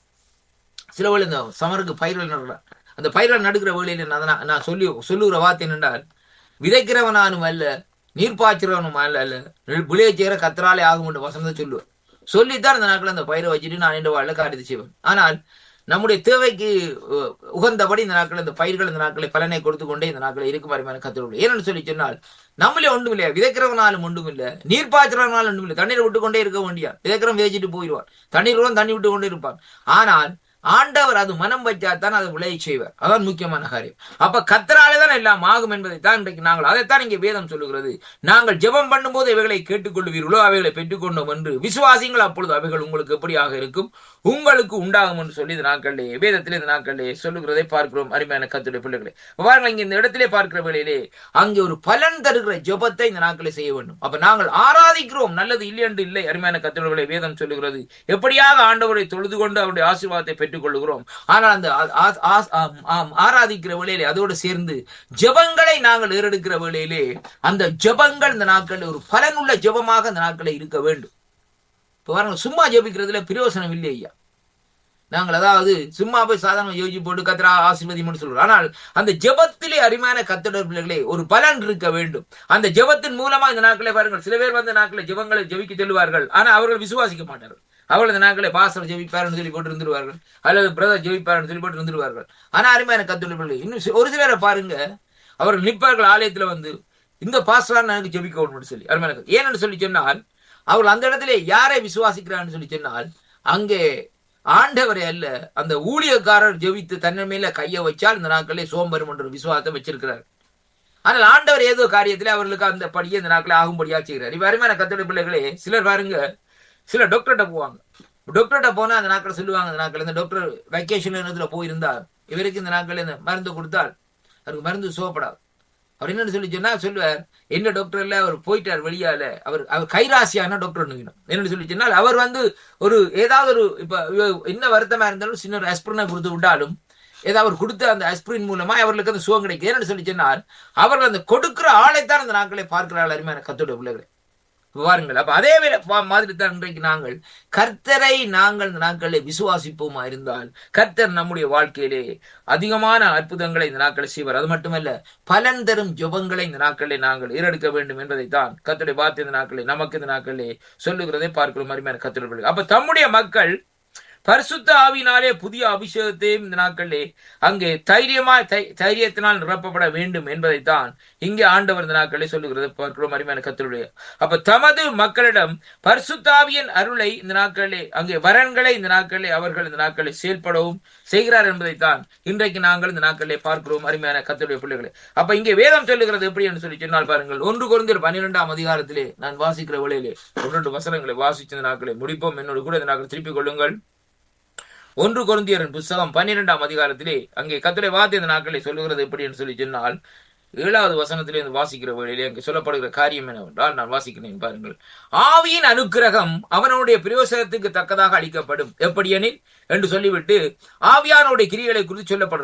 சில வேளை இந்த சமருக்கு பயிர்கள் நடுறேன் அந்த பயிர்கள் நடுக்கிற வேளையில நான் நான் நான் சொல்லி சொல்லுகிற வார்த்தை என்னென்றால் விதைக்கிறவனானும் அல்ல நீர் பாய்ச்சுறவனும் அல்ல அல்ல விளையச்சேர கத்தராலே ஆகும் என்று வசனத்தை சொல்லுவேன் சொல்லித்தான் அந்த நாட்கள் அந்த பயிரை வச்சுட்டு நான் இந்த வாழ்க்கை காரியத்தை செய்வேன் ஆனால் நம்முடைய தேவைக்கு அஹ், உகந்தபடி இந்த நாட்கள் இந்த பயிர்கள் இந்த நாட்களை பலனை கொடுத்து கொண்டே இந்த நாட்களை இருக்கும் மாதிரி கத்துள்ள ஏன்னு சொல்லி சொன்னால் நம்மளே ஒன்றும் இல்லையா விதைக்கிறவனாலும் ஒன்றும் இல்லை நீர் பாய்ச்சுறவனாலும் ஒன்றும் இல்லை தண்ணீர் விட்டு கொண்டே இருக்க வேண்டியா விதைக்கிறவன் விதைச்சிட்டு போயிடுவான் தண்ணீர் கூட தண்ணி விட்டு கொண்டே இருப்பான் ஆனால் ஆண்டவர் அது மனம் வச்சாதான் அதை விளைய செய்வார் அதான் முக்கியமான காரியம் அப்ப கத்தராலே தான் எல்லாம் ஆகும் என்பதை தான் இன்றைக்கு நாங்கள் அதைத்தான் இங்கே வேதம் சொல்லுகிறது நாங்கள் ஜெபம் பண்ணும்போது இவைகளை கேட்டுக்கொள்வீர்களோ அவைகளை பெற்றுக்கொண்டோம் என்று விசுவாசிங்கள் அப்பொழுது அவைகள் உங்களுக்கு எப்படியாக இருக்கும் உங்களுக்கு உண்டாகும் என்று சொல்லி இந்த நாட்களிலே வேதத்திலே இந்த நாட்களிலே சொல்லுகிறதை பார்க்கிறோம் அருமையான கத்துடைய பிள்ளைகளே அப்ப பாருங்கள் இங்க இந்த இடத்திலே பார்க்கிற வேளையிலே அங்கே ஒரு பலன் தருகிற ஜெபத்தை இந்த நாட்களை செய்ய வேண்டும் அப்ப நாங்கள் ஆராதிக்கிறோம் நல்லது இல்லை என்று இல்லை அருமையான கத்துடைய வேதம் சொல்லுகிறது எப்படியாக ஆண்டவரை தொழுது கொண்டு அவருடைய ஆசீர்வாதத்தை பெற்றுக் கொள்கிறோம் ஆனால் அந்த ஆ- ஆ- ஆ- ஆம், ஆம், ஆராதிக்கிற வேளையிலே அதோடு சேர்ந்து ஜெபங்களை நாங்கள் ஏறெடுக்கிற வேளையிலே அந்த ஜெபங்கள் இந்த நாட்களில் ஒரு பலனுள்ள ஜெபமாக இந்த நாட்களில் இருக்க வேண்டும் இப்ப பாருங்க சும்மா ஜெபிக்கிறதுல பிரயோசனம் இல்லை ஐயா நாங்கள் அதாவது சும்மா போய் சாதாரண யோசிச்சு போட்டு கத்திரா ஆசீர்வதிமனு சொல்றோம் ஆனால் அந்த ஜெபத்திலே அருமையான கத்தடர் பிள்ளைகளே ஒரு பலன் இருக்க வேண்டும் அந்த ஜெபத்தின் மூலமா இந்த நாட்களை பாருங்கள் சில பேர் வந்து நாட்களை ஜெபங்களை ஜெபிக்க சொல்லுவார்கள் ஆனா அவர்கள் விசுவாசிக்க மாட்டார்கள் அவர்கள் இந்த நாட்களை பாஸ்டர் ஜெபிப்பார்னு சொல்லி போட்டு இருந்துருவார்கள் அல்லது பிரதர் ஜெபிப்பார்னு சொல்லி போட்டு இருந்துருவார்கள் ஆனா அருமையான கத்தடர் பிள்ளைகள் இன்னும் சி- ஒரு சிலரை பாருங்க அவர்கள் நிற்பார்கள் ஆலயத்துல வந்து இந்த பாஸ்டர் எனக்கு ஜெபிக்க வேணும்னு சொல்லி அருமையான கத்து- ஏன்னு சொல்லி சொன்னால் அவர்கள் அந்த இடத்துல யாரை விசுவாசிக்கிறான்னு சொல்லி சொன்னால் அங்கே ஆண்டவரை அல்ல அந்த ஊழியக்காரர் ஜெபித்து தன்னை மேல கையை வச்சால் இந்த நாட்களே சோம்பரும் என்ற விசுவாசத்தை வச்சிருக்கிறார் ஆனால் ஆண்டவர் ஏதோ காரியத்திலே அவர்களுக்கு அந்த படியே இந்த நாட்களே ஆகும்படியா செய்கிறார் இப்ப அருமையான கத்தோட பிள்ளைகளே சிலர் பாருங்க சில டாக்டர்கிட்ட போவாங்க டாக்டர்கிட்ட போனா அந்த நாட்கள் சொல்லுவாங்க இந்த நாட்கள் இந்த டாக்டர் வெக்கேஷன் நேரத்துல போயிருந்தால் இவருக்கு இந்த நாட்கள் இந்த மருந்து கொடுத்தால் அவருக்கு மருந்து சோப்படாது அவர் என்னன்னு சொல்லி சொன்னா சொல்லுவார் என்ன டாக்டர் இல்ல அவர் போயிட்டார் வெளியால அவர் அவர் கைராசியான டாக்டர் என்னன்னு சொல்லி சொன்னால் அவர் வந்து ஒரு ஏதாவது ஒரு இப்ப இவ- என்ன வருத்தமா இருந்தாலும் சின்ன ஒரு அஸ்பிரினை கொடுத்து விட்டாலும் ஏதாவது அவர் கொடுத்த அந்த அஸ்பிரின் மூலமா அவர்களுக்கு அந்த சுகம் கிடைக்கும் என்னன்னு சொல்லி சொன்னால் அவர்கள் அந்த கொடுக்கிற ஆளைத்தான் அந்த நாட்களை பார்க்கிறார்கள் அருமையான கத்தோட பிள்ளைகளை பாருங்கள் அப்ப அதே வேளை பா- மாதிரி தான் இன்றைக்கு நாங்கள் கர்த்தரை நாங்கள் இந்த நாட்களில் விசுவாசிப்போமா இருந்தால் கர்த்தர் நம்முடைய வாழ்க்கையிலே அதிகமான அற்புதங்களை இந்த நாட்களில் செய்வார் அது மட்டுமல்ல பலன் தரும் ஜெபங்களை இந்த நாட்களில் நாங்கள் ஈரெடுக்க வேண்டும் என்பதைத்தான் கர்த்தருடைய வார்த்தை இந்த நாட்களில் நமக்கு இந்த நாட்களிலே சொல்லுகிறதை பார்க்கிறோம் அருமையான கர்த்தர்கள் அப்ப தம்முடைய மக்கள் பரிசுத்த ஆவியினாலே புதிய அபிஷேகத்தையும் இந்த நாட்களிலே அங்கே தைரியமா தை- தைரியத்தினால் நிரப்பப்பட வேண்டும் என்பதைத்தான் இங்கே ஆண்டவர் இந்த நாட்களிலே சொல்லுகிறது பார்க்கிறோம் அருமையான கத்தருடைய அப்ப தமது மக்களிடம் பரிசுத்தாவியன் அருளை இந்த நாட்களிலே அங்கே வரன்களை இந்த நாட்களிலே அவர்கள் இந்த நாட்களில் செயல்படவும் செய்கிறார் என்பதைத்தான் இன்றைக்கு நாங்கள் இந்த நாட்களிலே பார்க்கிறோம் அருமையான கத்தருடைய பிள்ளைகளை அப்ப இங்கே வேதம் சொல்லுகிறது எப்படி என்று சொல்லி சொன்னால் பாருங்கள் ஒன்று குறைந்தர் பன்னிரெண்டாம் அதிகாரத்திலே நான் வாசிக்கிற வேளையிலே ஒன்று வசனங்களை வாசிச்ச இந்த நாட்களை முடிப்போம் என்னோடு கூட இந்த நாட்கள் திருப்பிக் கொள்ளுங்கள் ஒன்று கொருந்தியரின் புஸ்தகம் பன்னிரெண்டாம் அதிகாரத்திலே அங்கே கத்துரை வார்த்தை இந்த நாட்களை சொல்லுகிறது எப்படி என்று சொல்லி சொன்னால் ஏழாவது வசனத்திலே இருந்து வாசிக்கிற வேளையிலே அங்கே சொல்லப்படுகிற காரியம் என்னவென்றால் நான் வாசிக்கிறேன் பாருங்கள் ஆவியின் அனுக்கிரகம் அவனுடைய பிரயோசனத்துக்கு தக்கதாக அளிக்கப்படும் எப்படியெனில் என்று சொல்லிவிட்டு ஆவியானுடைய கிரியைகளை குறித்து சொல்லப்படுறது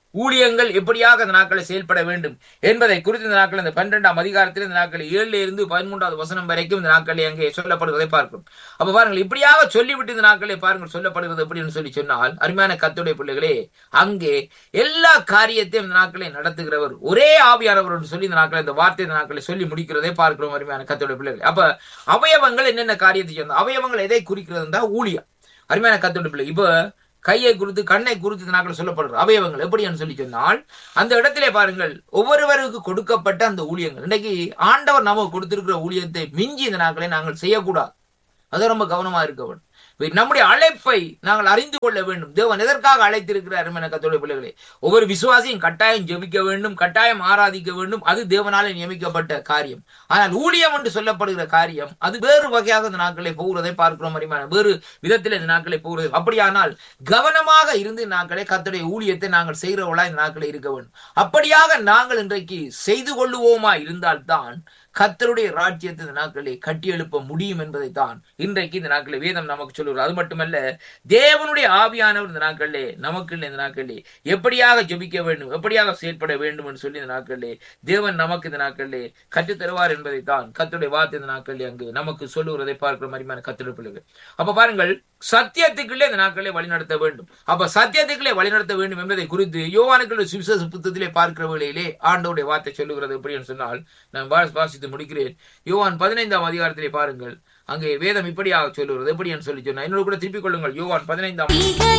ஊழியங்கள் எப்படியாக இந்த நாட்களை செயல்பட வேண்டும் என்பதை குறித்து இந்த நாட்கள் இந்த பன்னிரெண்டாம் அதிகாரத்தில் இந்த நாட்கள் ஏழுல இருந்து பதிமூன்றாவது வசனம் வரைக்கும் இந்த நாட்களை அங்கே சொல்லப்படுவதை பார்க்கிறோம் அப்ப பாருங்கள் இப்படியாக சொல்லிவிட்டு இந்த நாட்களை பாருங்கள் சொல்லப்படுகிறது எப்படின்னு சொல்லி சொன்னால் அருமையான கத்துடைய பிள்ளைகளே அங்கே எல்லா காரியத்தையும் இந்த நாட்களை நடத்துகிறவர் ஒரே ஆவியானவர் என்று சொல்லி இந்த நாட்களை இந்த வார்த்தை இந்த நாட்களை சொல்லி முடிக்கிறதை பார்க்கிறோம் அருமையான கத்துடைய பிள்ளைகள் அப்ப அவயவங்கள் என்னென்ன காரியத்தை சேர்ந்த அவயவங்கள் எதை குறிக்கிறது ஊழியம் அருமையான கத்துடைய பிள்ளை இப்ப கையை குறித்து கண்ணை குறித்து இந்த நாட்கள் சொல்லப்படுகிறது அவயவங்கள் எப்படின்னு சொல்லி சொன்னால் அந்த இடத்திலே பாருங்கள் ஒவ்வொருவருக்கு கொடுக்கப்பட்ட அந்த ஊழியங்கள் இன்னைக்கு ஆண்டவர் நமக்கு கொடுத்திருக்கிற ஊழியத்தை மிஞ்சி இந்த நாட்களை நாங்கள் செய்யக்கூடாது அது ரொம்ப கவனமா இருக்க வேண்டும் நம்முடைய அழைப்பை நாங்கள் அறிந்து கொள்ள வேண்டும் தேவன் எதற்காக அழைத்திருக்கிறார் என கத்தோடைய பிள்ளைகளே ஒவ்வொரு விசுவாசியும் கட்டாயம் ஜெபிக்க வேண்டும் கட்டாயம் ஆராதிக்க வேண்டும் அது தேவனாலே நியமிக்கப்பட்ட காரியம் ஆனால் ஊழியம் என்று சொல்லப்படுகிற காரியம் அது வேறு வகையாக இந்த நாட்களை போகிறதை பார்க்கிறோம் அறிமான வேறு விதத்தில் இந்த நாட்களை போகிறது அப்படியானால் கவனமாக இருந்து நாட்களை கத்துடைய ஊழியத்தை நாங்கள் செய்கிறவளா இந்த நாட்களை இருக்க வேண்டும் அப்படியாக நாங்கள் இன்றைக்கு செய்து கொள்ளுவோமா இருந்தால்தான் கத்தருடைய ராஜ்யத்தை இந்த நாட்களை கட்டியெழுப்ப முடியும் என்பதை தான் இன்றைக்கு இந்த நாட்களை வேதம் நமக்கு சொல்லுகிறது அது மட்டுமல்ல தேவனுடைய ஆவியானவர் இந்த நாட்களிலே நமக்கு இந்த நாட்களிலே எப்படியாக ஜெபிக்க வேண்டும் எப்படியாக செயல்பட வேண்டும் என்று சொல்லி இந்த நாட்களிலே தேவன் நமக்கு இந்த நாட்களிலே கற்றுத் தருவார் என்பதை தான் கத்தருடைய வார்த்தை இந்த நாட்களிலே அங்கு நமக்கு சொல்லுகிறதை பார்க்கிற மாதிரியான கத்திர பிள்ளைகள் அப்ப பாருங்கள் சத்தியத்துக்குள்ளே இந்த நாட்களை வழிநடத்த வேண்டும் அப்ப சத்தியத்துக்குள்ளே வழிநடத்த வேண்டும் என்பதை குறித்து யோவானுக்களுடைய சுவிசேஷ புத்தகத்திலே பார்க்கிற வேளையிலே ஆண்டோடைய வார்த்தை சொல்லுகிறது எப்படி சொன்னால் நான் வாசித்து முடிக்கிறேன் யோவான் பதினைந்தாம் அதிகாரத்திலே பாருங்கள் அங்கே வேதம் இப்படியாக சொல்லுகிறது எப்படி என்று சொல்லி சொன்னா என்னோட கூட திருப்பிக் கொள்ளுங்கள் யோவான் பதினைந்தாம்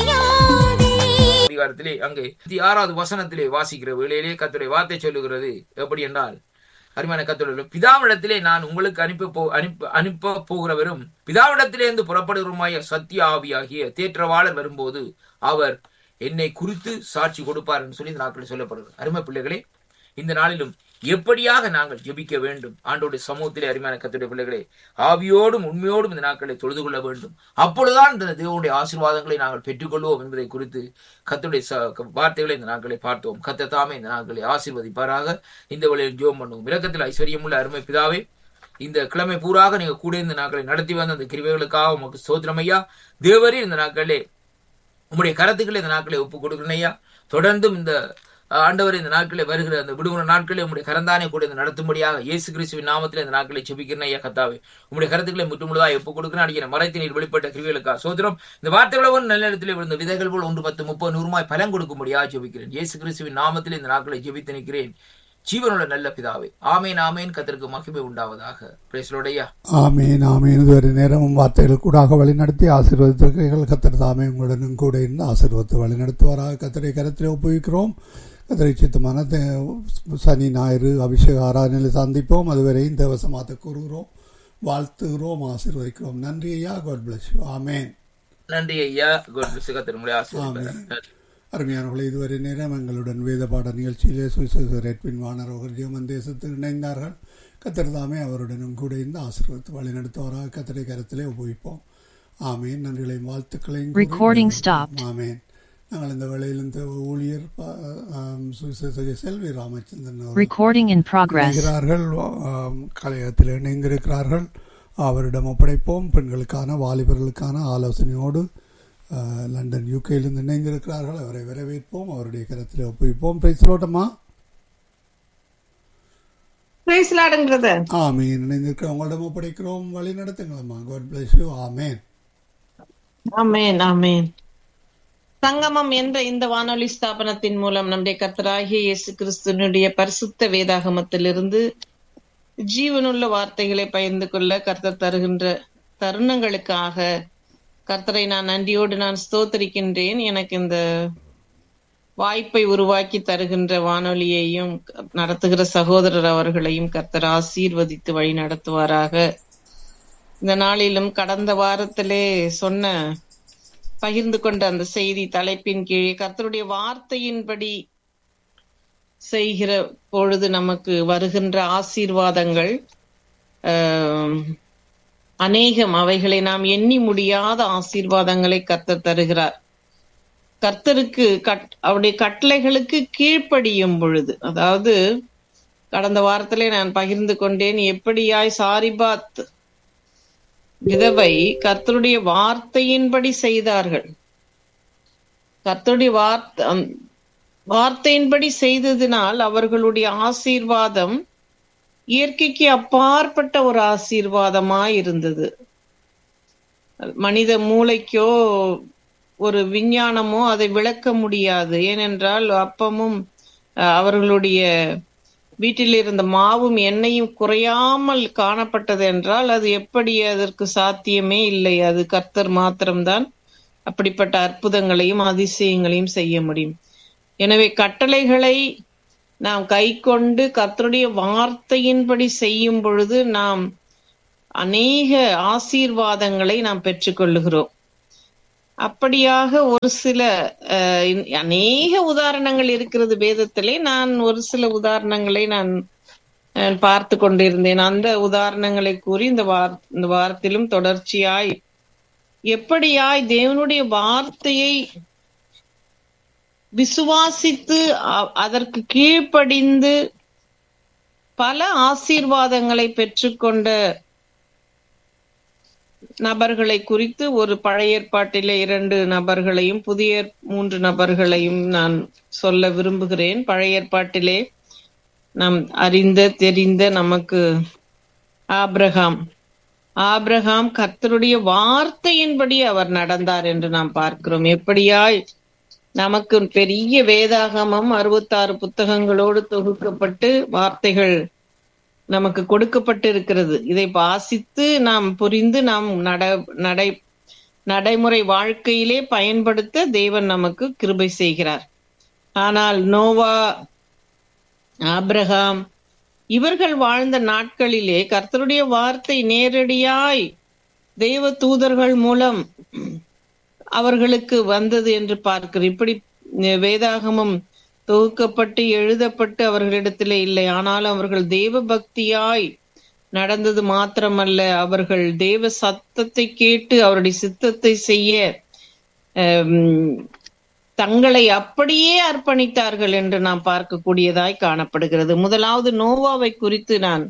அதிகாரத்திலே அங்கே ஆறாவது வசனத்திலே வாசிக்கிற வேளையிலே கத்துடைய வார்த்தை சொல்லுகிறது எப்படி என்றால் அருமையான கத்தோடு பிதாவிடத்திலே நான் உங்களுக்கு அனுப்ப போ அனுப்ப அனுப்ப போகிறவரும் பிதாவிடத்திலே இருந்து புறப்படுகிறோமாய சத்திய ஆவியாகிய தேற்றவாளர் வரும்போது அவர் என்னை குறித்து சாட்சி கொடுப்பார் என்று சொல்லி இந்த நாட்களில் சொல்லப்படுகிறது அருமை பிள்ளைகளே இந்த நாளிலும் எப்படியாக நாங்கள் ஜெபிக்க வேண்டும் ஆண்டோடைய சமூகத்திலே அருமையான கத்துடைய பிள்ளைகளே ஆவியோடும் உண்மையோடும் இந்த நாட்களை தொழுது கொள்ள வேண்டும் அப்பொழுதுதான் இந்த தேவனுடைய ஆசீர்வாதங்களை நாங்கள் பெற்றுக்கொள்வோம் என்பதை குறித்து கத்துடைய வார்த்தைகளை இந்த நாட்களை பார்த்தோம் கத்த தாமே இந்த நாட்களை ஆசீர்வதிப்பாராக இந்த வழியில் ஜோம் பண்ணுவோம் இரக்கத்தில் ஐஸ்வர்யமுள்ள அருமை பிதாவே இந்த கிழமை பூராக நீங்க கூட இந்த நாட்களை நடத்தி வந்த அந்த கிருவைகளுக்காக உமக்கு சோதரமையா தேவரே இந்த நாட்களே உங்களுடைய கருத்துக்களை இந்த நாட்களை ஒப்பு கொடுக்கிறேன் ஐயா தொடர்ந்தும் இந்த ஆண்டவர் இந்த நாட்களில் வருகிற அந்த விடுமுறை நாட்களில் உங்களுடைய கரந்தானே கூட இந்த நடத்தும்படியாக இயேசு கிறிஸ்துவின் நாமத்தில் இந்த நாட்களை செபிக்கிறேன் ஐயா கத்தாவே உங்களுடைய கருத்துக்களை முற்றுமுழுதாக எப்போ கொடுக்கிறேன் அடிக்கிற மறைத்து நீர் வெளிப்பட்ட கிருவிகளுக்கா சோதரம் இந்த வார்த்தைகளவும் நல்ல இடத்துல விழுந்த விதைகள் போல் ஒன்று பத்து முப்பது நூறுமாய் பலன் கொடுக்கும்படியாக ஜெபிக்கிறேன் இயேசு கிறிஸ்துவின் நாமத்தில் இந்த நாட்களை ஜெபித்து நிற்கிறேன் ஜீவனுள்ள நல்ல பிதாவே ஆமேன் ஆமேன் கத்திற்கு மகிமை உண்டாவதாக பிரேசலோடையா ஆமேன் ஆமேன் இதுவரை நேரமும் வார்த்தைகள் கூடாக வழிநடத்தி ஆசீர்வதித்திருக்கிறீர்கள் கத்தர் தாமே உங்களுடனும் கூட இருந்து ஆசீர்வத்து வழிநடத்துவாராக கத்தரை கரத்தில் ஒப்புவிக்கிறோம் கத்தரை சித்தமான சனி ஞாயிறு அபிஷேக ஆராதனையில் சந்திப்போம் அதுவரை இந்த வசமாத்த கூறுகிறோம் வாழ்த்துகிறோம் ஆசீர்வதிக்கிறோம் நன்றி ஐயா காட் பிளஸ் யூ ஆமேன் நன்றி ஐயா காட் பிளஸ் கத்திர ஆசீர்வாதம் அருமையானவர்களை இதுவரை நேரம் எங்களுடன் வேத பாட நிகழ்ச்சியிலே சுவிசேஷ ரெட்பின் வானரோகர் ஜெயமன் தேசத்தில் இணைந்தார்கள் கத்திரதாமே அவருடனும் கூட இருந்து ஆசீர்வத்து வழிநடத்துவாராக கத்திரை கரத்திலே உபயோகிப்போம் ஆமேன் நன்றிகளையும் வாழ்த்துக்களையும் Recording stopped. ஆமேன் நாங்கள் இந்த வேளையில் இந்த ஊழியர் சுவிசேஷ செல்வி ராமச்சந்திரன் அவர் Recording in progress. இணைகிறார்கள் கலையகத்தில் இணைந்திருக்கிறார்கள் அவரிடம் ஒப்படைப்போம் பெண்களுக்கான வாலிபர்களுக்கான ஆலோசனையோடு லண்டன் யூகேயிலிருந்து இணைந்திருக்கிறார்கள் அவரை வரவேற்போம் அவருடைய கரத்தில் ஒப்புவிப்போம் பேசலோட்டமா ஆமீன் இணைந்திருக்கிற உங்களிடம் ஒப்படைக்கிறோம் வழி நடத்துங்களம்மா God bless you amen amen amen சங்கமம் என்ற இந்த வானொலி ஸ்தாபனத்தின் மூலம் நம்முடைய கர்த்தராகிய இயேசு கிறிஸ்துவனுடைய பரிசுத்த வேதாகமத்திலிருந்து ஜீவனுள்ள வார்த்தைகளை பகிர்ந்து கொள்ள கர்த்தர் தருகின்ற தருணங்களுக்காக கர்த்தரை நான் நன்றியோடு நான் ஸ்தோத்தரிக்கின்றேன் எனக்கு இந்த வாய்ப்பை உருவாக்கி தருகின்ற வானொலியையும் நடத்துகிற சகோதரர் அவர்களையும் கர்த்தர் ஆசீர்வதித்து வழி நடத்துவாராக இந்த நாளிலும் கடந்த வாரத்திலே சொன்ன பகிர்ந்து கொண்ட அந்த செய்தி தலைப்பின் கீழே கர்த்தருடைய வார்த்தையின்படி செய்கிற பொழுது நமக்கு வருகின்ற ஆசீர்வாதங்கள் அநேகம் அவைகளை நாம் எண்ணி முடியாத ஆசீர்வாதங்களை கர்த்தர் தருகிறார் கர்த்தருக்கு கட் அவருடைய கட்டளைகளுக்கு கீழ்ப்படியும் பொழுது அதாவது கடந்த வாரத்திலே நான் பகிர்ந்து கொண்டேன் எப்படியாய் சாரிபாத் விதவை கர்த்தருடைய வார்த்தையின்படி செய்தார்கள் கர்த்தருடைய வார்த்தை வார்த்தையின்படி செய்ததினால் அவர்களுடைய ஆசீர்வாதம் இயற்கைக்கு அப்பாற்பட்ட ஒரு ஆசீர்வாதமாய் இருந்தது மனித மூளைக்கோ ஒரு விஞ்ஞானமோ அதை விளக்க முடியாது ஏனென்றால் அப்பமும் அஹ், அவர்களுடைய வீட்டில் இருந்த மாவும் எண்ணெயும் குறையாமல் காணப்பட்டது என்றால் அது எப்படி அதற்கு சாத்தியமே இல்லை அது கர்த்தர் மாத்திரம்தான் அப்படிப்பட்ட அற்புதங்களையும் அதிசயங்களையும் செய்ய முடியும் எனவே கட்டளைகளை நாம் கை கொண்டு கர்த்தருடைய வார்த்தையின்படி செய்யும் பொழுது நாம் அநேக ஆசீர்வாதங்களை நாம் பெற்றுக்கொள்ளுகிறோம் அப்படியாக ஒரு சில அஹ், இன்- அநேக உதாரணங்கள் இருக்கிறது வேதத்திலே நான் ஒரு சில உதாரணங்களை நான் அஹ், பார்த்து கொண்டிருந்தேன் அந்த உதாரணங்களை கூறி இந்த வார் இந்த வாரத்திலும் தொடர்ச்சியாய் எப்படியாய் தேவனுடைய வார்த்தையை விசுவாசித்து அ- அதற்கு கீழ்ப்படிந்து பல ஆசீர்வாதங்களை பெற்றுக்கொண்ட நபர்களை குறித்து ஒரு பழைய ஏற்பாட்டிலே இரண்டு நபர்களையும் புதிய மூன்று நபர்களையும் நான் சொல்ல விரும்புகிறேன் பழைய ஏற்பாட்டிலே நாம் அறிந்த தெரிந்த நமக்கு ஆபிரகாம் ஆபிரகாம் கர்த்தருடைய வார்த்தையின்படி அவர் நடந்தார் என்று நாம் பார்க்கிறோம் எப்படியாய் நமக்கு பெரிய வேதாகமம் அறுபத்தாறு புத்தகங்களோடு தொகுக்கப்பட்டு வார்த்தைகள் நமக்கு கொடுக்கப்பட்டு இருக்கிறது இதை வாசித்து நாம் புரிந்து நாம் நட நடை நடைமுறை வாழ்க்கையிலே பயன்படுத்த தேவன் நமக்கு கிருபை செய்கிறார் ஆனால் நோவா ஆபிரகாம் இவர்கள் வாழ்ந்த நாட்களிலே கர்த்தருடைய வார்த்தை நேரடியாய் தெய்வ தூதர்கள் மூலம் அவர்களுக்கு வந்தது என்று பார்க்கிறோம் இப்படி வேதாகமம் தொகுக்கப்பட்டு எழுதப்பட்டு அவர்களிடத்திலே இல்லை ஆனாலும் அவர்கள் தேவ பக்தியாய் நடந்தது மாத்திரமல்ல அவர்கள் தேவ சத்தத்தை கேட்டு அவருடைய சித்தத்தை செய்ய ஆம், தங்களை அப்படியே அர்ப்பணித்தார்கள் என்று நாம் பார்க்கக்கூடியதாய் காணப்படுகிறது முதலாவது நோவாவை குறித்து நான்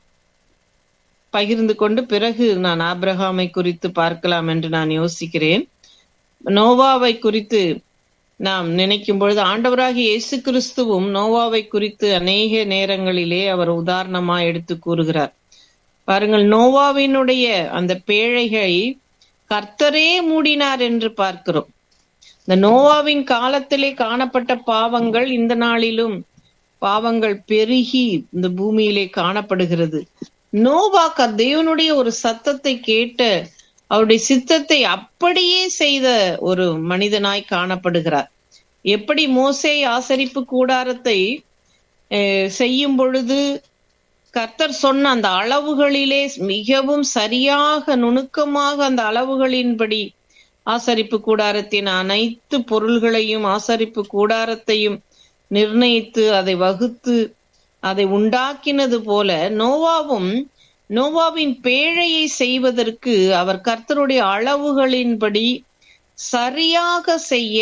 பகிர்ந்து கொண்டு பிறகு நான் ஆபிரகாமை குறித்து பார்க்கலாம் என்று நான் யோசிக்கிறேன் நோவாவை குறித்து நாம் நினைக்கும் பொழுது ஆண்டவராகிய இயேசு கிறிஸ்துவும் நோவாவை குறித்து அநேக நேரங்களிலே அவர் உதாரணமா எடுத்து கூறுகிறார் பாருங்கள் நோவாவினுடைய அந்த பேழைகளை கர்த்தரே மூடினார் என்று பார்க்கிறோம் இந்த நோவாவின் காலத்திலே காணப்பட்ட பாவங்கள் இந்த நாளிலும் பாவங்கள் பெருகி இந்த பூமியிலே காணப்படுகிறது நோவா க- தேவனுடைய ஒரு சத்தத்தை கேட்ட அவருடைய சித்தத்தை அப்படியே செய்த ஒரு மனிதனாய் காணப்படுகிறார் எப்படி மோசே ஆசரிப்பு கூடாரத்தை அஹ், செய்யும் பொழுது கர்த்தர் சொன்ன அந்த அளவுகளிலே மிகவும் சரியாக நுணுக்கமாக அந்த அளவுகளின்படி ஆசரிப்பு கூடாரத்தின் அனைத்து பொருள்களையும் ஆசரிப்பு கூடாரத்தையும் நிர்ணயித்து அதை வகுத்து அதை உண்டாக்கினது போல நோவாவும் நோவாவின் பேழையை செய்வதற்கு அவர் கர்த்தருடைய அளவுகளின்படி சரியாக செய்ய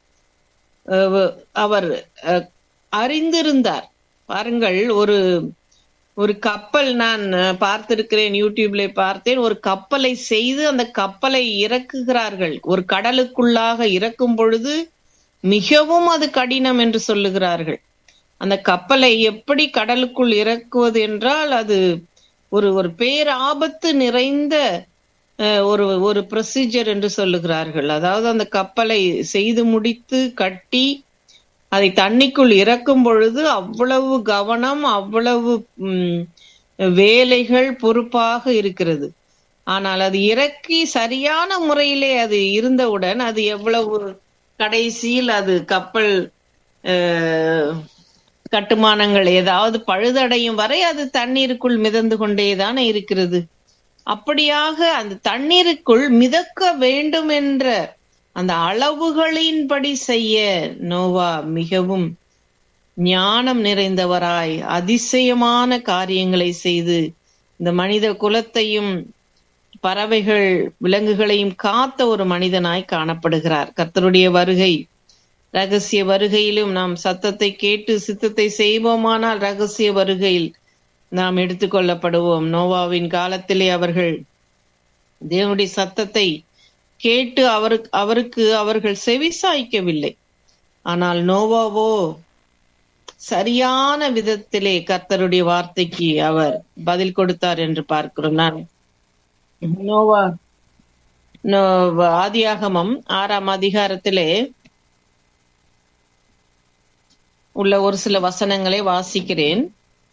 அஹ், அவர் அஹ், அறிந்திருந்தார் பாருங்கள் ஒரு ஒரு கப்பல் நான் அஹ், பார்த்திருக்கிறேன் யூடியூப்ல பார்த்தேன் ஒரு கப்பலை செய்து அந்த கப்பலை இறக்குகிறார்கள் ஒரு கடலுக்குள்ளாக இறக்கும் பொழுது மிகவும் அது கடினம் என்று சொல்லுகிறார்கள் அந்த கப்பலை எப்படி கடலுக்குள் இறக்குவது என்றால் அது ஒரு ஒரு பேராபத்து நிறைந்த அஹ், ஒரு ஒரு ப்ரொசீஜர் என்று சொல்லுகிறார்கள் அதாவது அந்த கப்பலை செய்து முடித்து கட்டி அதை தண்ணிக்குள் இறக்கும் பொழுது அவ்வளவு கவனம் அவ்வளவு ம், வேலைகள் பொறுப்பாக இருக்கிறது ஆனால் அது இறக்கி சரியான முறையிலே அது இருந்தவுடன் அது எவ்வளவு கடைசியில் அது கப்பல் அஹ், கட்டுமானங்கள் ஏதாவது பழுதடையும் வரை அது தண்ணீருக்குள் மிதந்து கொண்டேதானே இருக்கிறது அப்படியாக அந்த தண்ணீருக்குள் மிதக்க வேண்டும் என்ற அந்த அளவுகளின்படி செய்ய நோவா மிகவும் ஞானம் நிறைந்தவராய் அதிசயமான காரியங்களை செய்து இந்த மனித குலத்தையும் பறவைகள் விலங்குகளையும் காத்த ஒரு மனிதனாய் காணப்படுகிறார் கர்த்தருடைய வருகை ரகசிய வருகையிலும் நாம் சத்தத்தை கேட்டு சித்தத்தை செய்வோமானால் ரகசிய வருகையில் நாம் எடுத்துக்கொள்ளப்படுவோம் நோவாவின் காலத்திலே அவர்கள் தேவனுடைய சத்தத்தை கேட்டு அவருக்கு அவருக்கு அவர்கள் செவிசாய்க்கவில்லை ஆனால் நோவாவோ சரியான விதத்திலே கர்த்தருடைய வார்த்தைக்கு அவர் பதில் கொடுத்தார் என்று பார்க்கிறோம் நான் நோவா நோ- ஆதியாகமம் ஆறாம் அதிகாரத்திலே உள்ள ஒரு சில வசனங்களை வாசிக்கிறேன்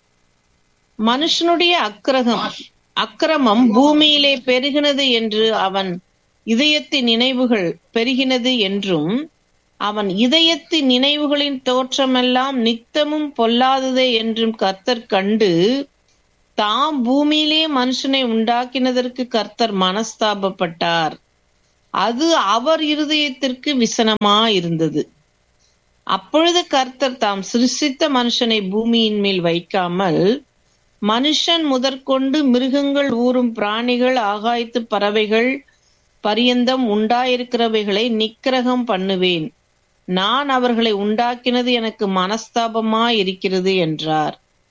மனுஷனுடைய அக்கிரகம் அக்கிரமம் பூமியிலே பெருகினது என்று அவன் இதயத்தின் நினைவுகள் பெருகினது என்றும் அவன் இதயத்தின் நினைவுகளின் தோற்றமெல்லாம் நித்தமும் பொல்லாததே என்றும் கர்த்தர் கண்டு தாம் பூமியிலே மனுஷனை உண்டாக்கினதற்கு கர்த்தர் மனஸ்தாபப்பட்டார் அது அவர் இருதயத்திற்கு விசனமா இருந்தது அப்பொழுது கர்த்தர் தாம் சிருஷ்டித்த மனுஷனை பூமியின் மேல் வைக்காமல் மனுஷன் முதற்கொண்டு மிருகங்கள் ஊரும் பிராணிகள் ஆகாயத்து பறவைகள் பரியந்தம் உண்டாயிருக்கிறவைகளை நிக்கிரகம் பண்ணுவேன் நான் அவர்களை உண்டாக்கினது எனக்கு மனஸ்தாபமா இருக்கிறது என்றார்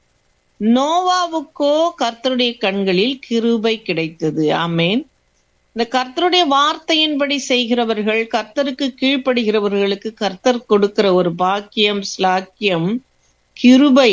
நோவாவுக்கோ கர்த்தருடைய கண்களில் கிருபை கிடைத்தது ஆமேன் இந்த கர்த்தருடைய வார்த்தையின்படி செய்கிறவர்கள் கர்த்தருக்கு கீழ்ப்படுகிறவர்களுக்கு கர்த்தர் கொடுக்கிற ஒரு பாக்கியம் ஸ்லாக்கியம் கிருபை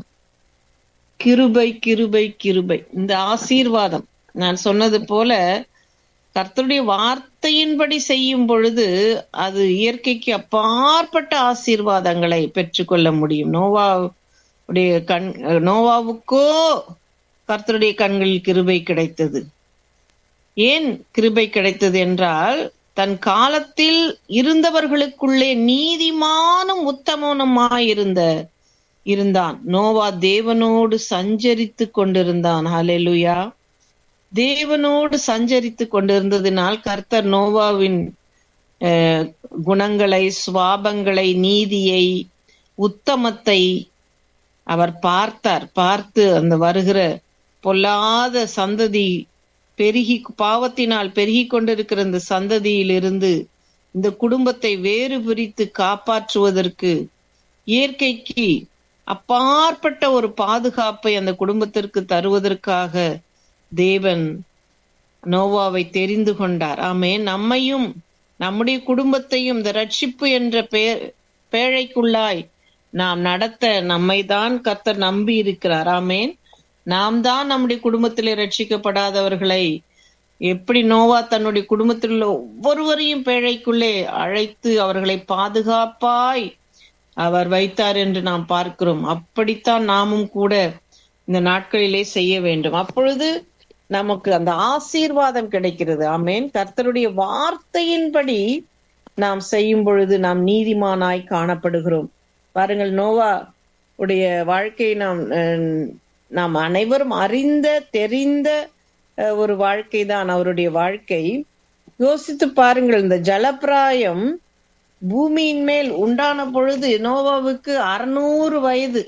கிருபை கிருபை கிருபை இந்த ஆசீர்வாதம் நான் சொன்னது போல கர்த்தருடைய வார்த்தையின்படி செய்யும் பொழுது அது இயற்கைக்கு அப்பாற்பட்ட ஆசீர்வாதங்களை பெற்றுக்கொள்ள முடியும் நோவா உடைய கண் நோவாவுக்கோ கர்த்தருடைய கண்களில் கிருபை கிடைத்தது ஏன் கிருபை கிடைத்தது என்றால் தன் காலத்தில் இருந்தவர்களுக்குள்ளே நீதிமானும் உத்தமனுமாயிருந்த இருந்தான் நோவா தேவனோடு சஞ்சரித்து கொண்டிருந்தான் ஹalleluya தேவனோடு சஞ்சரித்து கொண்டிருந்ததினால் கர்த்தர் நோவாவின் அஹ், குணங்களை சுவாபங்களை நீதியை உத்தமத்தை அவர் பார்த்தார் பார்த்து அந்த வருகிற பொல்லாத சந்ததி பெருகி பாவத்தினால் பெருகி கொண்டிருக்கிற இந்த சந்ததியிலிருந்து இந்த குடும்பத்தை வேறு பிரித்து காப்பாற்றுவதற்கு இயற்கைக்கு அப்பாற்பட்ட ஒரு பாதுகாப்பை அந்த குடும்பத்திற்கு தருவதற்காக தேவன் நோவாவை தெரிந்து கொண்டார் ஆமே நம்மையும் நம்முடைய குடும்பத்தையும் இந்த ரட்சிப்பு என்ற பே- பேழைக்குள்ளாய் நாம் நடத்த நம்மை தான் கர்த்தர் நம்பி இருக்கிறார் ஆமேன் நாம் தான் நம்முடைய குடும்பத்திலே ரட்சிக்கப்படாதவர்களை எப்படி நோவா தன்னுடைய குடும்பத்தில் உள்ள ஒவ்வொருவரையும் பேழைக்குள்ளே அழைத்து அவர்களை பாதுகாப்பாய் அவர் வைத்தார் என்று நாம் பார்க்கிறோம் அப்படித்தான் நாமும் கூட இந்த நாட்களிலே செய்ய வேண்டும் அப்பொழுது நமக்கு அந்த ஆசீர்வாதம் கிடைக்கிறது ஆமேன் கர்த்தருடைய வார்த்தையின்படி நாம் செய்யும் பொழுது நாம் நீதிமானாய் காணப்படுகிறோம் பாருங்கள் நோவா உடைய வாழ்க்கை நாம் அஹ், நாம் அனைவரும் அறிந்த தெரிந்த அஹ், ஒரு வாழ்க்கை தான் அவருடைய வாழ்க்கை யோசித்து பாருங்கள் இந்த ஜலப்பிராயம் பூமியின் மேல் உண்டான பொழுது நோவாவுக்கு அறுநூறு வயது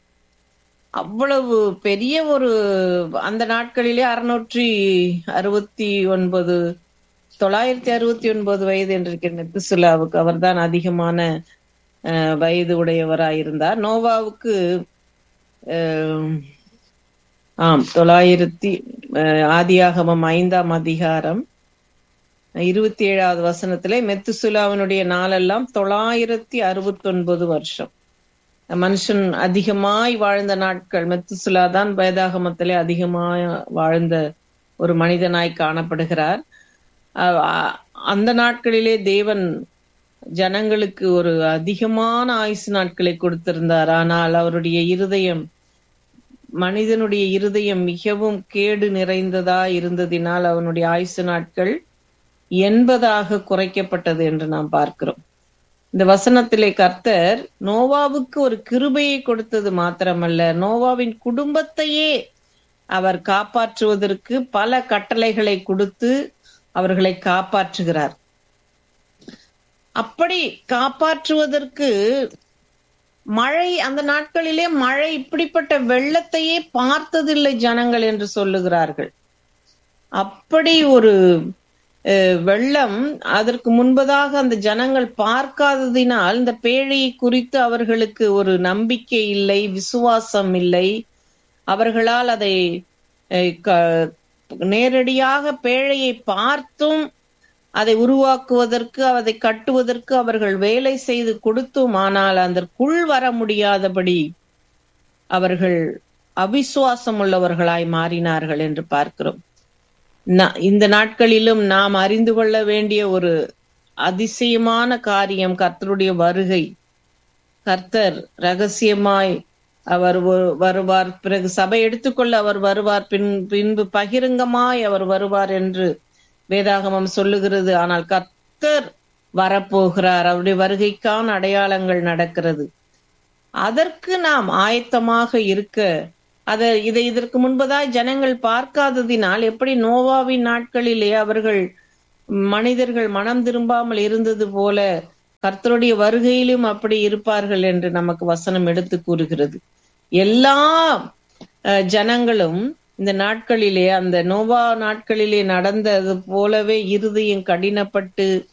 அவ்வளவு பெரிய ஒரு அந்த நாட்களிலே அறுநூற்றி அறுபத்தி ஒன்பது தொள்ளாயிரத்தி அறுபத்தி ஒன்பது வயது என்று மெத்துசுலாவுக்கு அவர்தான் அதிகமான அஹ், வயது உடையவராயிருந்தார் நோவாவுக்கு அஹ், ஆம் தொள்ளாயிரத்தி அஹ், ஆதியாகமம் ஐந்தாம் அதிகாரம் இருபத்தி ஏழாவது வசனத்திலே மெத்துசுலாவினுடைய நாளெல்லாம் தொள்ளாயிரத்தி அறுபத்தி ஒன்பது வருஷம் மனுஷன் அதிகமாய் வாழ்ந்த நாட்கள் மெத்துசுலா தான் வேதாகமத்திலே அதிகமாய் வாழ்ந்த ஒரு மனிதனாய் காணப்படுகிறார் அஹ் அ- அந்த நாட்களிலே தேவன் ஜனங்களுக்கு ஒரு அதிகமான ஆயுசு நாட்களை கொடுத்திருந்தார் ஆனால் அவருடைய இருதயம் மனிதனுடைய இருதயம் மிகவும் கேடு நிறைந்ததா இருந்ததினால் அவனுடைய ஆயுசு நாட்கள் எண்பதாக குறைக்கப்பட்டது என்று நாம் பார்க்கிறோம் இந்த வசனத்திலே கர்த்தர் நோவாவுக்கு ஒரு கிருபையை கொடுத்தது மாத்திரமல்ல நோவாவின் குடும்பத்தையே அவர் காப்பாற்றுவதற்கு பல கட்டளைகளை கொடுத்து அவர்களை காப்பாற்றுகிறார் அப்படி காப்பாற்றுவதற்கு மழை அந்த நாட்களிலே மழை இப்படிப்பட்ட வெள்ளத்தையே பார்த்ததில்லை ஜனங்கள் என்று சொல்லுகிறார்கள் அப்படி ஒரு அஹ், வெள்ளம் அதற்கு முன்பதாக அந்த ஜனங்கள் பார்க்காததினால் இந்த பேழையை குறித்து அவர்களுக்கு ஒரு நம்பிக்கை இல்லை விசுவாசம் இல்லை அவர்களால் அதை அஹ், க- நேரடியாக பேழையை பார்த்தும் அதை உருவாக்குவதற்கு அதை கட்டுவதற்கு அவர்கள் வேலை செய்து கொடுத்தும் ஆனால் அதற்குள் வர முடியாதபடி அவர்கள் அவிசுவாசம் உள்ளவர்களாய் மாறினார்கள் என்று பார்க்கிறோம் நா- இந்த நாட்களிலும் நாம் அறிந்து கொள்ள வேண்டிய ஒரு அதிசயமான காரியம் கர்த்தருடைய வருகை கர்த்தர் ரகசியமாய் அவர் வ- வருவார் பிறகு சபை எடுத்துக்கொள்ள அவர் வருவார் பின் பின்பு பகிரங்கமாய் அவர் வருவார் என்று வேதாகமம் சொல்லுகிறது ஆனால் கர்த்தர் வரப்போகிறார் அவருடைய வருகைக்கான அடையாளங்கள் நடக்கிறது அதற்கு நாம் ஆயத்தமாக இருக்க அத இதை இதற்கு முன்பதாய் ஜனங்கள் பார்க்காததினால் எப்படி நோவாவின் நாட்களிலே அவர்கள் மனிதர்கள் மனம் திரும்பாமல் இருந்தது போல கர்த்தருடைய வருகையிலும் அப்படி இருப்பார்கள் என்று நமக்கு வசனம் எடுத்து கூறுகிறது எல்லா அஹ், ஜனங்களும் இந்த நாட்களிலே அந்த நோவா நாட்களிலே நடந்தது போலவே இருதயம் கடினப்பட்டு